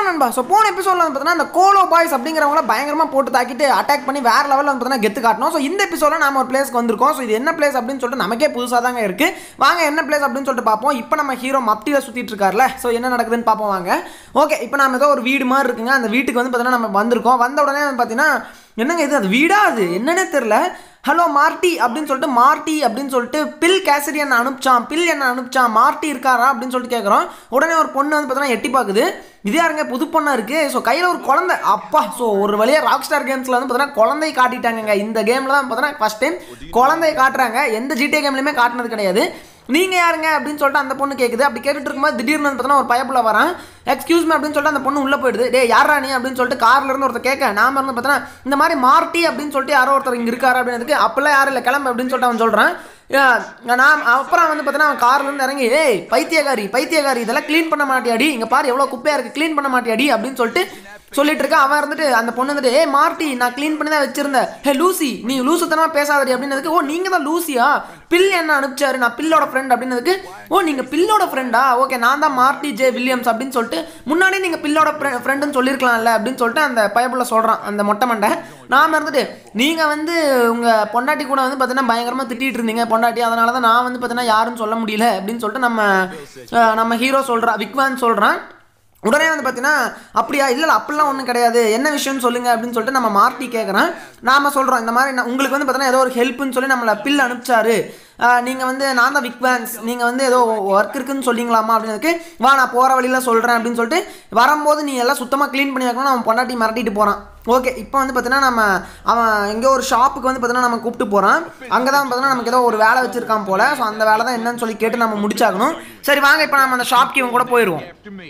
நண்பா ஸோ போன எபிசோடில் வந்து பார்த்தீங்கன்னா அந்த கோலோ பாய்ஸ் அப்படிங்கிறவங்கள பயங்கரமாக போட்டு தாக்கிட்டு அட்டாக் பண்ணி வேற லெவலில் வந்து பார்த்தீங்கன்னா கெத்து காட்டணும் ஸோ இந்த எபிசோடில் நாம ஒரு பிளேஸ்க்கு வந்திருக்கோம் ஸோ இது என்ன பிளேஸ் அப்படின்னு சொல்லிட்டு நமக்கே புதுசாக தாங்க இருக்கு வாங்க என்ன பிளேஸ் அப்படின்னு சொல்லிட்டு பார்ப்போம் இப்போ நம்ம ஹீரோ மப்டியில் சுற்றிட்டு இருக்கார்ல ஸோ என்ன நடக்குதுன்னு பார்ப்போம் வாங்க ஓகே இப்போ நாம ஏதோ ஒரு வீடு மாதிரி இருக்குங்க அந்த வீட்டுக்கு வந்து பார்த்தீங்கன்னா நம்ம வந்திருக்கோம் வந்த உடனே வந்து பார்த்தீங்கன்னா என்னங்க இது அது வீடா அது என்னன்னே தெரில ஹலோ மார்ட்டி அப்படின்னு சொல்லிட்டு மார்ட்டி அப்படின்னு சொல்லிட்டு பில் கேசரி என்ன அனுப்பிச்சான் பில் என்ன அனுப்பிச்சான் மார்ட்டி இருக்காரா அப்படின்னு சொல்லிட்டு கேட்குறோம் உடனே ஒரு பொண்ணு வந்து பார்த்தீங்கன்னா எட்டி பார்க்குது இது யாருங்க புது பொண்ணா இருக்கு ஸோ கையில் ஒரு குழந்தை அப்பா ஸோ ஒரு வழியாக ராக் ஸ்டார் கேம்ஸில் வந்து பார்த்தீங்கன்னா குழந்தை காட்டிட்டாங்கங்க இந்த கேமில் தான் பார்த்தீங்கன்னா ஃபஸ்ட் டைம் குழந்தை காட்டுறாங்க எந்த ஜிடிஏ கேம்லையுமே காட்டினது கிடையாது நீங்க யாருங்க அப்படின்னு சொல்லிட்டு அந்த பொண்ணு கேக்குது அப்படி கேட்டுட்டு இருக்கும்போது திடீர்னு வந்து பார்த்தீங்கன்னா ஒரு பயப்புல வரான் எக்ஸ்கியூஸ் மீ அப்படின்னு சொல்லிட்டு அந்த பொண்ணு உள்ள போயிடுது டே யாரா நீ அப்படின்னு சொல்லிட்டு கார்ல இருந்து ஒருத்தர் கேட்க நாம இருந்து பார்த்தீங்கன்னா இந்த மாதிரி மார்ட்டி அப்படின்னு சொல்லிட்டு யாரோ ஒருத்தர் இங்க இருக்காரு அப்படின்றதுக்கு அப்பெல்லாம் யாரும் இல்லை கிளம்பு அப்படின்னு சொல்லிட்டு அவன் சொல்றான் ஏன், நான் அப்புறம் வந்து பார்த்தீங்கன்னா அவன் கார்ல இருந்து இறங்கி ஏய் பைத்தியகாரி பைத்தியகாரி இதெல்லாம் க்ளீன் பண்ண மாட்டியாடி இங்க பாரு எவ்வளவு குப்பையா இருக்கு க்ளீன் பண்ண மாட்டியாடி அப்படின்னு சொல்லிட்டு சொல்லிட்டு இருக்க அவன் இருந்துட்டு அந்த பொண்ணு வந்துட்டு ஏ மார்ட்டி நான் க்ளீன் பண்ணி தான் வச்சிருந்தேன் ஹே லூசி நீ லூசுத்தனமா பேசாதடி அப்படின்னதுக்கு ஓ நீங்க தான் லூசியா பில் என்ன அனுப்பிச்சாரு நான் பில்லோட ஃப்ரெண்ட் அப்படின்னதுக்கு ஓ நீங்க பில்லோட ஃப்ரெண்டா ஓகே நான் தான் மார்ட்டி ஜே வில்லியம்ஸ் அப்படின்னு சொல்லிட்டு முன்னாடியே நீங்க பில்லோட ஃப்ரெண்டுன்னு சொல்லியிருக்கலாம்ல அப்படின்னு சொல்லிட்டு அந்த பயப்புல சொல்றான் அந்த மொட்டை மண்டை நாம இருந்துட்டு நீங்க வந்து உங்க பொண்டாட்டி கூட வந்து பார்த்தீங்கன்னா பயங்கரமா திட்டிட்டு இருந்தீங்க பொண்டாட்டி அதனால தான் நான் வந்து பார்த்தீங்கன்னா யாரும் சொல்ல முடியல அப்படின்னு சொல்லிட்டு நம்ம அஹ், நம்ம ஹீரோ சொல்றா விக்வான் சொல்றான் உடனே வந்து பார்த்தீங்கன்னா அப்படியா இல்லை இல்லை அப்படிலாம் ஒன்றும் கிடையாது என்ன விஷயம்னு சொல்லுங்க அப்படின்னு சொல்லிட்டு நம்ம மார்ட்டி கேட்குறேன் நாம சொல்கிறோம் இந்த மாதிரி நான் உங்களுக்கு வந்து பார்த்தீங்கன்னா ஏதோ ஒரு ஹெல்ப்னு சொல்லி நம்மளை பில் அனுப்பிச்சாரு நீங்கள் வந்து நான் தான் விக்வான்ஸ் நீங்கள் வந்து ஏதோ ஒர்க் இருக்குன்னு சொல்லிங்களாமா அப்படின்னதுக்கு வா நான் போகிற வழியில் சொல்கிறேன் அப்படின்னு சொல்லிட்டு வரும்போது நீ எல்லாம் சுத்தமாக க்ளீன் பண்ணி வைக்கணும் அவன் பொண்டாட்டி மிரட்டிட்டு போகிறான் ஓகே இப்போ வந்து பார்த்தீங்கன்னா நம்ம அவன் எங்கேயோ ஒரு ஷாப்புக்கு வந்து பார்த்தீங்கன்னா நம்ம கூப்பிட்டு போகிறான் அங்கே தான் பார்த்தீங்கன்னா நமக்கு ஏதோ ஒரு வேலை வச்சிருக்கான் போல ஸோ அந்த வேலை தான் என்னன்னு சொல்லி கேட்டு நம்ம முடிச்சாகணும் சரி வாங்க இப்போ நம்ம அந்த ஷாப்க்கு இவன் கூட போயிடுவோம்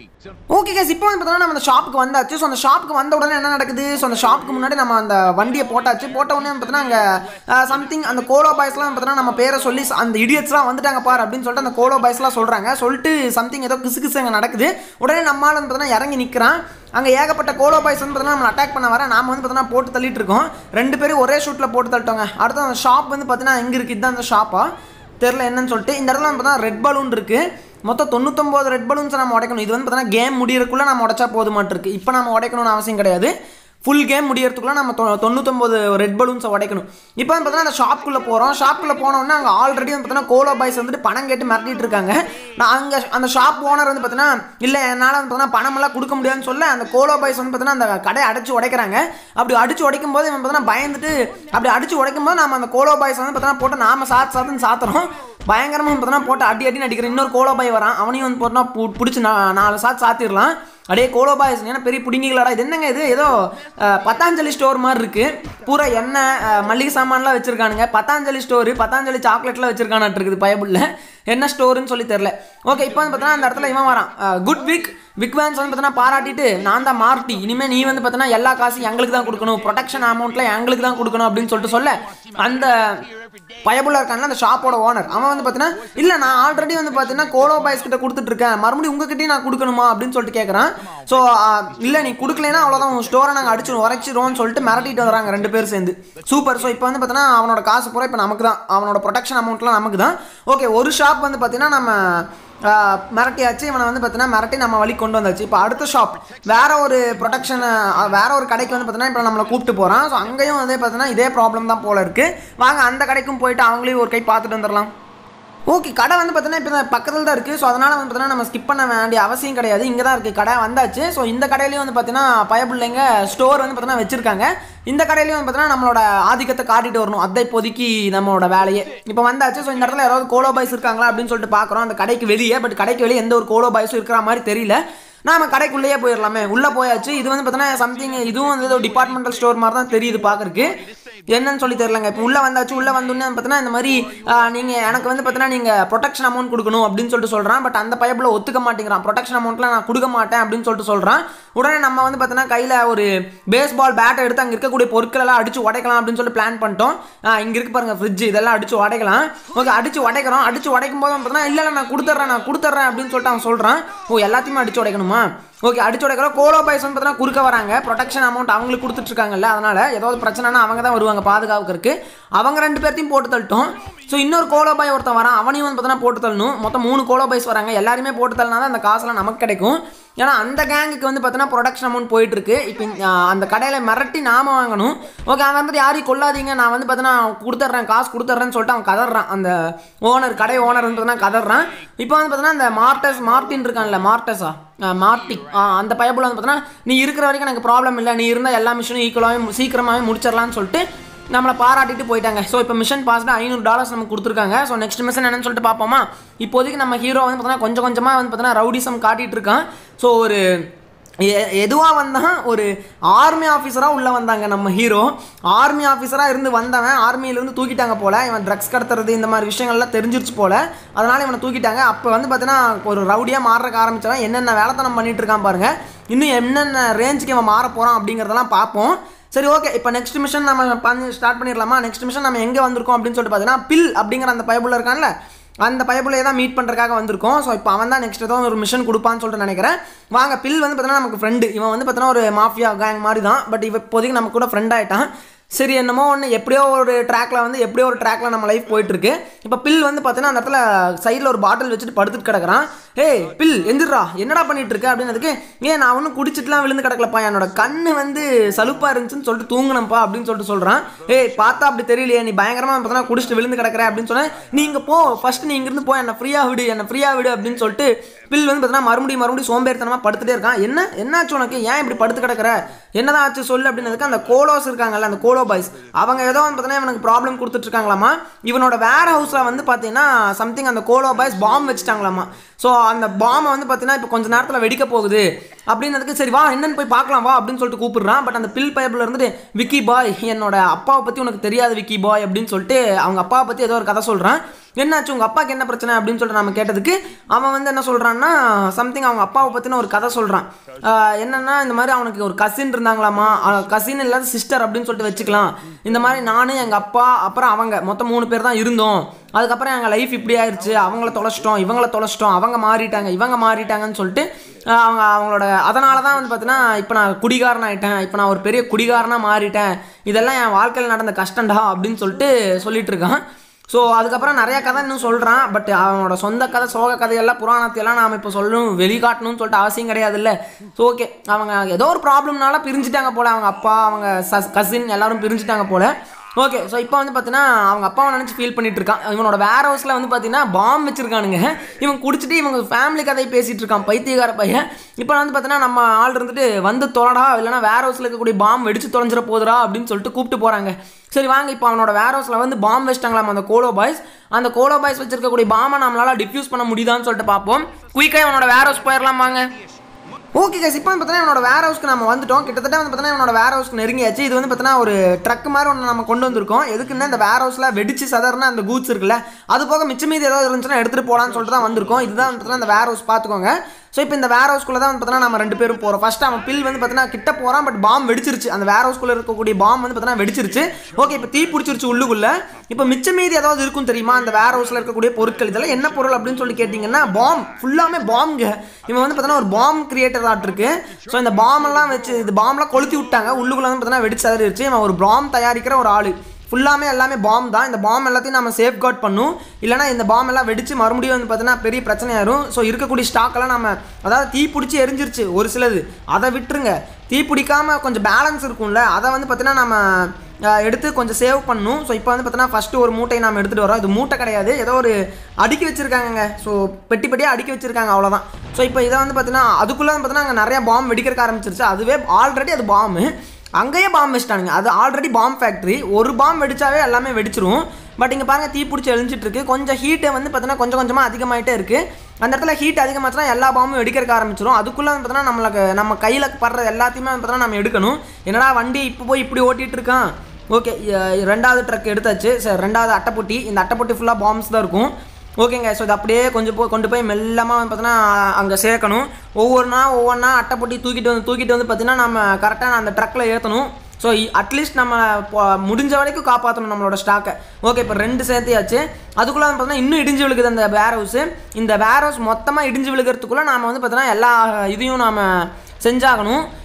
ஓகே கேஸ் இப்போ வந்து பார்த்தீங்கன்னா நம்ம அந்த ஷாப்புக்கு வந்தாச்சு ஸோ அந்த ஷாப்புக்கு வந்த உடனே என்ன நடக்குது ஸோ அந்த ஷாப்புக்கு முன்னாடி நம்ம அந்த வண்டியை போட்டாச்சு போட்ட உடனே வந்து பார்த்தீங்கன்னா அங்கே சம்திங் அந்த கோலோ பாய்ஸ்லாம் பார்த்தீங்கன்னா நம்ம பேரை சொல்லி அந்த இடியட்ஸ்லாம் வந்துட்டாங்க பார் அப்படின்னு சொல்லிட்டு அந்த கோலோ பாய்ஸ்லாம் சொல்கிறாங்க சொல்லிட்டு சம்திங் ஏதோ கிசு கிசு அங்கே நடக்குது உடனே நம்மளால வந்து பார்த்தீங்கன்னா இறங்கி நிற்கிறான் அங்கே ஏகப்பட்ட கோலோ பாய்ஸ் வந்து பார்த்தீங்கன்னா நம்ம அட்டாக் பண்ண வர நாம வந்து பார்த்தீங்கன்னா போட்டு தள்ளிட்டு இருக்கோம் ரெண்டு பேரும் ஒரே ஷூட்டில் போட்டு தள்ளிட்டோங்க அடுத்து அந்த ஷாப் வந்து பார்த்தீங்கன்னா எங்கே இருக்குது இதுதான் அந்த ஷாப்பா தெரில என்னன்னு சொல்லிட்டு இந்த இடத்துல வந்து பார்த்தீங்கன்னா ரெட் பலூன் இருக்குது மொத்தம் தொண்ணூத்தொம்பது ரெட் பலூன்ஸ் நம்ம உடைக்கணும் இது வந்து பார்த்தீங்கன்னா கேம் முடியறதுக்குள்ளே நம்ம உடைச்சா போதுமாட்டிருக்கு இப்போ நம்ம உடைக்கணும்னு அவசியம் கிடையாது ஃபுல் கேம் முடியறதுக்குள்ள நம்ம தொ- தொண்ணூத்தொம்பது ரெட் பலூன்ஸை உடைக்கணும் இப்போ வந்து பார்த்தீங்கன்னா அந்த ஷாப்புக்குள்ளே போகிறோம் ஷாப்புக்குள்ளே போனோம்னா அங்கே ஆல்ரெடி வந்து பார்த்தீங்கன்னா கோலோ பாய்ஸ் வந்துட்டு பணம் கேட்டு மிரட்டிட்டு இருக்காங்க நான் அங்கே அந்த ஷாப் ஓனர் வந்து பார்த்தீங்கன்னா இல்லை என்னால் வந்து பார்த்தீங்கன்னா பணமெல்லாம் கொடுக்க முடியாதுன்னு சொல்ல அந்த கோலோ பாய்ஸ் வந்து பார்த்தீங்கன்னா அந்த கடையை அடிச்சு உடைக்கிறாங்க அப்படி அடிச்சு உடைக்கும் போது இவன் பார்த்தீங்கன்னா பயந்துட்டு அப்படி அடிச்சு உடைக்கும் போது நம்ம அந்த கோலோ பாய்ஸ் வந்து பார்த்தீங்கன்னா போட்டு நாம சாத்து சாத்துன்னு சாத்துறோம் பயங்கரமாக பார்த்தீங்கன்னா போட்டு அடி அடின்னு அடிக்கிற இன்னொரு கோலோ பாய் வரான் அவனையும் வந்து போட்டா பிடிச்சி நாலு சாத்து சாத்திடலாம் அடே கோலோ பாய்ஸ் ஏன்னா பெரிய பிடிங்கிகளாடா இது என்னங்க இது ஏதோ அஹ், பத்தாஞ்சலி ஸ்டோர் மாதிரி இருக்கு பூரா எண்ணெய் அஹ், மளிகை சாமான்லாம் வச்சிருக்கானுங்க பத்தாஞ்சலி ஸ்டோரு பத்தாஞ்சலி சாக்லேட்லாம் வச்சிருக்கானாட்டு இருக்குது பயபுள்ள என்ன ஸ்டோருன்னு சொல்லி தெரில ஓகே இப்போ வந்து பார்த்தீங்கன்னா அந்த இடத்துல இவன் வரான் குட் வீக் விக்வான்ஸ் வந்து பார்த்தீங்கன்னா பாராட்டிட்டு நான் தான் மார்ட்டி இனிமேல் நீ வந்து பார்த்தீங்கன்னா எல்லா காசும் எங்களுக்கு தான் கொடுக்கணும் ப்ரொடெக்ஷன் அமௌண்ட்ல எங்களுக்கு தான் கொடுக்கணும் அப்படின்னு சொல்லிட்டு சொல்ல அந்த பயபுள்ள இருக்கான்ல அந்த ஷாப்போட ஓனர் அவன் வந்து பார்த்தீங்கன்னா இல்லை நான் ஆல்ரெடி வந்து பார்த்தீங்கன்னா கோலோ பாய்ஸ் கிட்ட கொடுத்துட்டு இருக்கேன் மறுபடியும் உங்ககிட்டயும் நான் கொடுக்கணுமா அப்படின்னு சொல்லிட்டு கேட்குறான் ஸோ இல்லை நீ கொடுக்கலைன்னா அவ்வளோதான் உன் ஸ்டோரை நாங்கள் அடிச்சு உரைச்சிருவோம்னு சொல்லிட்டு மிரட்டிட்டு வராங்க ரெண்டு பேர் சேர்ந்து சூப்பர் ஸோ இப்போ வந்து பார்த்தீங்கன்னா அவனோட காசு பூரா இப்போ நமக்கு தான் அவனோட ப்ரொடெக்ஷன் அமௌண்ட்லாம் நமக்கு தான் ஓகே ஒரு ஷாப் வந்து பார்த்தீங்கன்னா நம்ம ஆஹ், மிரட்டியாச்சு இவனை வந்து பார்த்தீங்கன்னா மிரட்டி நம்ம வழி கொண்டு வந்தாச்சு இப்போ அடுத்த ஷாப் வேற ஒரு ப்ரொடெக்ஷன் வேற ஒரு கடைக்கு வந்து பார்த்தீங்கன்னா இப்போ நம்மளை கூப்பிட்டு போகிறான் ஸோ அங்கேயும் வந்து பார்த்தீங்கன்னா இதே ப்ராப்ளம் தான் போல இருக்கு வாங்க அந்த கடைக்கும் போயிட்டு அவங்களையும் ஒரு கை பார்த்துட்டு வந்துடலாம் ஓகே கடை வந்து பார்த்தீங்கன்னா இப்போ பக்கத்தில் தான் இருக்குது ஸோ அதனால் வந்து பார்த்தீங்கன்னா நம்ம ஸ்கிப் பண்ண வேண்டிய அவசியம் கிடையாது இங்கே தான் இருக்குது கடை வந்தாச்சு ஸோ இந்த கடையிலையும் வந்து பார்த்தீங்கன்னா பயப்பிள்ளைங்க ஸ்டோர் வந்து பார்த்தீங்கன்னா வச்சுருக்காங்க இந்த கடையிலையும் வந்து பார்த்தீங்கன்னா நம்மளோட ஆதிக்கத்தை காட்டிட்டு வரணும் அதை இப்போதைக்கு நம்மளோட வேலையே இப்போ வந்தாச்சு ஸோ இந்த இடத்துல யாராவது கோலோ பாய்ஸ் இருக்காங்களா அப்படின்னு சொல்லிட்டு பார்க்குறோம் அந்த கடைக்கு வெளியே பட் கடைக்கு வெளியே எந்த ஒரு கோலோ பாய்ஸும் இருக்கிற மாதிரி தெரியல நாம கடைக்குள்ளேயே போயிடலாமே உள்ளே போயாச்சு இது வந்து பார்த்தீங்கன்னா சம்திங் இதுவும் வந்து ஒரு டிபார்ட்மெண்டல் ஸ்டோர் மாதிரி தான் தெரியுது பார்க்கறக்கு என்னன்னு சொல்லி தெரியலங்க இப்போ உள்ளே வந்தாச்சு உள்ளே வந்தோடனே பார்த்தீங்கன்னா இந்த மாதிரி நீங்கள் எனக்கு வந்து பார்த்தீங்கன்னா நீங்கள் ப்ரொடெக்ஷன் அமௌண்ட் கொடுக்கணும் அப்படின்னு சொல்லிட்டு சொல்கிறான் பட் அந்த பைப்பில் ஒத்துக்க மாட்டேங்கிறான் ப்ரொடெக்ஷன் அமௌண்ட்லாம் நான் கொடுக்க மாட்டேன் அப்படின்னு சொல்லிட்டு சொல்கிறான் உடனே நம்ம வந்து பார்த்தீங்கன்னா கையில் ஒரு பேஸ்பால் பேட்டை எடுத்து அங்கே இருக்கக்கூடிய பொருட்கள் எல்லாம் அடிச்சு உடைக்கலாம் அப்படின்னு சொல்லி பிளான் பண்ணிட்டோம் இங்கே இருக்கு பாருங்க ஃப்ரிட்ஜ் இதெல்லாம் அடிச்சு உடைக்கலாம் ஓகே அடிச்சு உடைக்கிறோம் அடிச்சு உடைக்கும் போது பார்த்தீங்கன்னா இல்லை இல்லை நான் கொடுத்துட்றேன் நான் கொடுத்துட்றேன் அப்படின்னு சொல்லிட்டு அவன் சொல்கிறான் ஓ எல்லாத்தையுமே அடிச்சு உடைக்கணுமா ஓகே அடிச்சு உடைக்கிறோம் கோலோ பாய்ஸ் வந்து பார்த்தீங்கன்னா குறுக்க வராங்க ப்ரொடெக்ஷன் அமௌண்ட் அவங்களுக்கு கொடுத்துட்டு இருக்காங்கல்ல அதனால ஏதாவது பிரச்சனைனா அவங்க தான் வருவாங்க பாதுகாப்புக்கு அவங்க ரெண்டு பேர்த்தையும் போட்டு தள்ளிட்டோம் ஸோ இன்னொரு கோலோ பாய் ஒருத்தன் வரான் அவனையும் வந்து பார்த்தீங்கன்னா போட்டு தள்ளணும் மொத்தம் மூணு கோலோ பாய்ஸ் வராங்க எல்லாருமே போட்டு தள்ளினா தான் அந்த காசுலாம் நமக்கு கிடைக்கும் ஏன்னா அந்த கேங்குக்கு வந்து பார்த்தீங்கன்னா ப்ரொடக்ஷன் அமௌண்ட் போயிட்டு இருக்கு இப்போ அந்த கடையில் மிரட்டி நாம வாங்கணும் ஓகே அவன் வந்துட்டு யாரையும் கொல்லாதீங்க நான் வந்து பார்த்தீங்கன்னா கொடுத்துட்றேன் காசு கொடுத்துட்றேன்னு சொல்லிட்டு அவன் கதறான் அந்த ஓனர் கடை ஓனர் வந்து பார்த்தீங்கன்னா கதறான் இப்போ வந்து பார்த்தீங்கன்னா அந்த மார்டஸ் மார்டின் இருக்கான்ல மார்டஸா மார்டி ஆ, அந்த பயபுல வந்து பார்த்தீங்கன்னா நீ இருக்கிற வரைக்கும் எனக்கு ப்ராப்ளம் இல்லை நீ இருந்தால் எல்லா மிஷினும் ஈக்குவலாகவே சீக்கிரமாகவே முடிச்சிடலாம்னு சொல்லிட்டு நம்மளை பாராட்டிட்டு போயிட்டாங்க ஸோ இப்போ மிஷன் பாஸ்ட்டு ஐநூறு டாலர்ஸ் நமக்கு கொடுத்துருக்காங்க ஸோ நெக்ஸ்ட் மிஷன் என்னன்னு சொல்லிட்டு பார்ப்போமா இப்போதைக்கு நம்ம ஹீரோ வந்து பார்த்தீங்கன்னா கொஞ்சம் கொஞ்சமாக வந்து பார்த்தீங்கன்னா ரவுடிசம் காட்டிட்டு இருக்கான் ஸோ ஒரு எதுவாக வந்தான் ஒரு ஆர்மி ஆஃபீஸராக உள்ளே வந்தாங்க நம்ம ஹீரோ ஆர்மி ஆஃபீஸராக இருந்து வந்தவன் ஆர்மியிலேருந்து தூக்கிட்டாங்க போல இவன் ட்ரக்ஸ் கடத்துறது இந்த மாதிரி விஷயங்கள்லாம் தெரிஞ்சிருச்சு போல அதனால் இவனை தூக்கிட்டாங்க அப்போ வந்து பார்த்தீங்கன்னா ஒரு ரவுடியாக மாறுறக்க ஆரம்பிச்சவன் என்னென்ன வேலைத்தனம் பண்ணிட்டு இருக்கான் பாருங்க இன்னும் என்னென்ன ரேஞ்சுக்கு இவன் மாற போகிறான் அப்படிங்கிறதெல்லாம் பார்ப்போம் சரி ஓகே இப்போ நெக்ஸ்ட் மிஷன் நம்ம பண்ணி ஸ்டார்ட் பண்ணிடலாமா நெக்ஸ்ட் மிஷன் நம்ம எங்கே வந்திருக்கோம் அப்படின்னு சொல்லிட்டு பார்த்தீங்கன்னா பில் அப்படிங்கிற அந்த பைபிள் இருக்கான்ல அந்த பைபிளே தான் மீட் பண்ணுறதுக்காக வந்திருக்கோம் ஸோ இப்போ அவன் தான் நெக்ஸ்ட் ஏதோ ஒரு மிஷன் கொடுப்பான்னு சொல்லிட்டு நினைக்கிறேன் வாங்க பில் வந்து பார்த்தீங்கன்னா நமக்கு ஃப்ரெண்டு இவன் வந்து பார்த்தீங்கன்னா ஒரு மாஃபியா கேங் மாதிரி தான் பட் இவ இப்போதைக்கு நம்ம கூட ஃப்ரெண்ட் ஆகிட்டான் சரி என்னமோ ஒன்று எப்படியோ ஒரு ட்ராக்ல வந்து எப்படியோ ஒரு ட்ராக்ல நம்ம லைஃப் போயிட்டு இருக்கு இப்போ பில் வந்து பார்த்தீங்கன்னா அந்த இடத்துல சைடில் ஒரு பாட்டில் வச்சுட்டு படுத்துட்டு கிடக்குறான் ஏய் பில் எந்திரா என்னடா பண்ணிட்டு இருக்க அப்படின்னதுக்கு ஏன் நான் ஒன்றும் குடிச்சிட்டுலாம் விழுந்து கிடக்கலப்பா என்னோட கண்ணு வந்து சலுப்பா இருந்துச்சுன்னு சொல்லிட்டு தூங்கினப்பா அப்படின்னு சொல்லிட்டு சொல்கிறான் ஏய் பார்த்தா அப்படி தெரியலையே நீ பயங்கரமாக பார்த்தா குடிச்சிட்டு விழுந்து கிடக்குற அப்படின்னு சொன்னேன் நீ இங்கே போ ஃபர்ஸ்ட் நீ இங்கிருந்து போ என்னை ஃப்ரீயாக விடு என்னை ஃப்ரீயாக விடு அப்படின்னு சொல்லிட்டு பில் வந்து பார்த்தீங்கன்னா மறுபடியும் மறுபடியும் சோம்பேறித்தனமாக படுத்துட்டே இருக்கான் என்ன என்னாச்சு உனக்கு ஏன் இப்படி படுத்து கிடக்குற என்னதான் ஆச்சு சொல்லு அப்படின்னதுக்கு அந்த கோலோஸ் இருக்காங்கல்ல அந்த கோலோ பாய்ஸ் அவங்க ஏதோ வந்து பார்த்தீங்கன்னா இவனுக்கு ப்ராப்ளம் கொடுத்துட்டு இருக்காங்களாமா இவனோட வேற ஹவுஸில் வந்து பார்த்தீங்கன்னா சம்திங் அந்த கோலோ பாய்ஸ் பாம் வச்சுட்டாங்களாமா ஸோ அந்த பாமை வந்து பார்த்தீங்கன்னா இப்போ கொஞ்ச நேரத்தில் வெடிக்க போகுது அப்படின்னதுக்கு சரி வா என்னன்னு போய் பார்க்கலாம் வா அப்படின்னு சொல்லிட்டு கூப்பிடுறான் பட் அந்த பில் பைப்பில் இருந்துட்டு விக்கி பாய் என்னோட அப்பாவை பற்றி உனக்கு தெரியாது விக்கி பாய் அப்படின்னு சொல்லிட்டு அவங்க அப்பாவை பற்றி ஏதோ ஒரு கதை சொல்கிறான் என்னாச்சு உங்கள் அப்பாவுக்கு என்ன பிரச்சனை அப்படின்னு சொல்லிட்டு நம்ம கேட்டதுக்கு அவன் வந்து என்ன சொல்கிறான்னா சம்திங் அவங்க அப்பாவை பற்றின ஒரு கதை சொல்கிறான் என்னன்னா இந்த மாதிரி அவனுக்கு ஒரு கசின் இருந்தாங்களாமா கசின் இல்லாத சிஸ்டர் அப்படின்னு சொல்லிட்டு வச்சுக்கலாம் இந்த மாதிரி நான் எங்கள் அப்பா அப்புறம் அவங்க மொத்தம் மூணு பேர் தான் இருந்தோம் அதுக்கப்புறம் எங்கள் லைஃப் இப்படி ஆயிடுச்சு அவங்கள தொலைச்சிட்டோம் இவங்கள தொலைச்சிட்டோம் அவங்க மாறிட்டாங்க இவங்க மாறிட்டாங்கன்னு சொல்லிட்டு ஆஹ் அவங்க அவங்களோட அதனால தான் வந்து பார்த்தீங்கன்னா இப்போ நான் குடிகாரன் ஆயிட்டேன் இப்போ நான் ஒரு பெரிய குடிகாரனாக மாறிட்டேன் இதெல்லாம் என் வாழ்க்கையில் நடந்த கஷ்டம்டா அப்படின்னு சொல்லிட்டு சொல்லிட்டு இருக்கான் ஸோ அதுக்கப்புறம் நிறைய கதை இன்னும் சொல்கிறான் பட் அவனோட சொந்த கதை சோக கதையெல்லாம் புராணத்தையெல்லாம் நாம் இப்போ சொல்லணும் வெளிக்காட்டணும்னு சொல்லிட்டு அவசியம் கிடையாதுல்ல ஸோ ஓகே அவங்க ஏதோ ஒரு ப்ராப்ளம்னால பிரிஞ்சுட்டாங்க போல அவங்க அப்பா அவங்க கசின் எல்லாரும் பிரிஞ்சுட்டாங்க போல ஓகே ஸோ இப்போ வந்து பார்த்தீங்கன்னா அவங்க அப்பாவை நினச்சி ஃபீல் பண்ணிட்டு இருக்கான் இவனோட வேர் ஹவுஸில் வந்து பார்த்தீங்கன்னா பாம் வச்சிருக்கானுங்க இவன் குடிச்சிட்டு இவங்க ஃபேமிலி கதை பேசிட்டு இருக்கான் பைத்தியக்கார பையன் இப்போ வந்து பார்த்தீங்கன்னா நம்ம ஆள் இருந்துட்டு வந்து தொலைடா இல்லைனா வேர் ஹவுஸில் இருக்கக்கூடிய பாம் வெடிச்சு தொலைஞ்சிட போதுடா அப்படின்னு சொல்லிட்டு கூப்பிட்டு போகிறாங்க சரி வாங்க இப்போ அவனோட வேர் ஹவுஸில் வந்து பாம் வச்சிட்டாங்களாம் அந்த கோலோ பாய்ஸ் அந்த கோலோ பாய்ஸ் வச்சிருக்கக்கூடிய பாமை நம்மளால டிஃப்யூஸ் பண்ண முடியுதான்னு சொல்லிட்டு பார்ப்போம் குயிக்காக அவனோட வேர் ஹவுஸ் போயிடலாம் வாங்க ஓகே கேஸ் இப்போ வந்து பார்த்தீங்கன்னா என்னோட வேர் ஹவுஸ்க்கு நம்ம வந்துட்டோம் கிட்டத்தட்ட வந்து பார்த்தீங்கன்னா என்னோட வேர் ஹவுஸ்க்கு நெருங்கியாச்சு இது வந்து பார்த்தீங்கன்னா ஒரு ட்ரக் மாதிரி ஒன்று நம்ம கொண்டு வந்திருக்கோம் எதுக்குன்னா இந்த வேர் ஹவுஸில் வெடிச்சு சதறனா அந்த கூட்ஸ் இருக்குல்ல அது போக மிச்சம் மீதி ஏதாவது இருந்துச்சுன்னா எடுத்துகிட்டு போகலான்னு சொல்லிட்டு தான் வந்திருக்கோம் இதுதான் வந்து பார்த்தீங்கன்னா இந்த வேர் ஹவுஸ் பார்த்துக்கோங்க ஸோ இப்போ இந்த வேர் ஹவுஸ்க்குள்ளே தான் வந்து பார்த்தீங்கன்னா நம்ம ரெண்டு பேரும் போகிறோம் ஃபர்ஸ்ட் அவன் பில் வந்து பார்த்தீங்கன்னா கிட்ட போகிறான் பட் பாம் வெடிச்சிருச்சு அந்த வேர் ஹவுஸ்க்குள்ளே இருக்கக்கூடிய பாம் வந்து பார்த்தீங்கன்னா வெடிச்சிருச்சு ஓகே இப்போ தீ பிடிச்சிருச்சு உள்ளுக்குள்ளே இப்போ மிச்சம் மீதி ஏதாவது இருக்கும் தெரியுமா அந்த வேர் ஹவுஸில் இருக்கக்கூடிய பொருட்கள் இதெல்லாம் என்ன பொருள் அப்படின்னு சொல்லி கேட்டிங்கன்னா பாம் ஃபுல்லாமே பாம்ங்க இவன் வந்து பார்த்தீங்கன்னா ஒரு பாம் கிரியேட்டர் ஆட் இருக்கு ஸோ இந்த பாம் எல்லாம் வச்சு இது பாம்லாம் கொளுத்தி விட்டாங்க உள்ளுக்குள்ள வந்து பார்த்தீங்கன்னா வெடிச்சு சதறிடுச்சு இவன் ஒரு பாம் தயாரிக்கிற ஒரு ஆள் ஃபுல்லாமே எல்லாமே பாம் தான் இந்த பாம் எல்லாத்தையும் நம்ம சேஃப் கார்ட் பண்ணும் இல்லைனா இந்த பாம் எல்லாம் வெடிச்சு மறுபடியும் வந்து பார்த்தீங்கன்னா பெரிய பிரச்சனையாயிரும் ஸோ இருக்கக்கூடிய ஸ்டாக்கெல்லாம் நம்ம அதாவது தீ பிடிச்சி எரிஞ்சிருச்சு ஒரு சிலது அதை விட்டுருங்க தீ பிடிக்காம கொஞ்சம் பேலன்ஸ் இருக்கும்ல அதை வந்து பார்த்தீங்கன்னா நம்ம அஹ், எடுத்து கொஞ்சம் சேவ் பண்ணும் ஸோ இப்போ வந்து பார்த்தீங்கன்னா ஃபஸ்ட்டு ஒரு மூட்டையை நம்ம எடுத்துகிட்டு வரோம் இது மூட்டை கிடையாது ஏதோ ஒரு அடுக்கி வச்சிருக்காங்கங்க ஸோ பெட்டி பெட்டியாக அடுக்கி வச்சிருக்காங்க அவ்வளோதான் ஸோ இப்போ இதை வந்து பார்த்தீங்கன்னா அதுக்குள்ளே வந்து பார்த்தீங்கன்னா அங்கே நிறைய பாம் வெடிக்கிறக்க ஆரம்பிச்சிருச்சு அதுவே ஆல்ரெடி அது பாம்பு அங்கேயே பாம் வச்சிட்டானுங்க அது ஆல்ரெடி பாம் ஃபேக்ட்ரி ஒரு பாம் வெடிச்சாவே எல்லாமே வெடிச்சிரும் பட் இங்கே பாருங்க தீ பிடிச்சி எழிஞ்சிட்டு இருக்கு கொஞ்சம் ஹீட்டை வந்து பார்த்தீங்கன்னா கொஞ்சம் கொஞ்சமாக அதிகமாயிட்டே இருக்கு அந்த இடத்துல ஹீட் அதிகமாச்சுன்னா எல்லா பாம்பும் வெடிக்கிறக்க ஆரம்பிச்சிரும் அதுக்குள்ளே வந்து பார்த்தீங்கன்னா நம்மளுக்கு நம்ம கையில் படுற எல்லாத்தையுமே வந்து பார்த்தீங்கன்னா நம்ம எடுக்கணும் என்னடா வண்டி இப்போ போய் இப்படி ஓட்டிட்டு இருக்கான் ஓகே ரெண்டாவது ட்ரக் எடுத்தாச்சு சரி ரெண்டாவது அட்டைப்பொட்டி இந்த அட்டைப்பொட்டி ஃபுல்லாக பாம்ஸ் தான் இருக்கும் ஓகேங்க ஸோ இது அப்படியே கொஞ்சம் போய் கொண்டு போய் மெல்லமாக வந்து பார்த்தீங்கன்னா அங்கே சேர்க்கணும் ஒவ்வொன்றா ஒவ்வொன்றா அட்டைப்பொட்டி தூக்கிட்டு வந்து தூக்கிட்டு வந்து பார்த்தீங்கன்னா நம்ம கரெக்டாக அந்த ட்ரக்கில் ஏற்றணும் ஸோ அட்லீஸ்ட் நம்ம பொ- முடிஞ்ச வரைக்கும் காப்பாற்றணும் நம்மளோட ஸ்டாக்கை ஓகே இப்போ ரெண்டு சேர்த்தியாச்சு அதுக்குள்ளே வந்து பார்த்தீங்கன்னா இன்னும் இடிஞ்சு விழுகுது அந்த வேர் ஹவுஸு இந்த வேர் ஹவுஸ் மொத்தமாக இடிஞ்சு விழுகிறதுக்குள்ளே நாம வந்து பார்த்தீங்கன்னா எல்லா இதையும் நாம செஞ்சாகணும்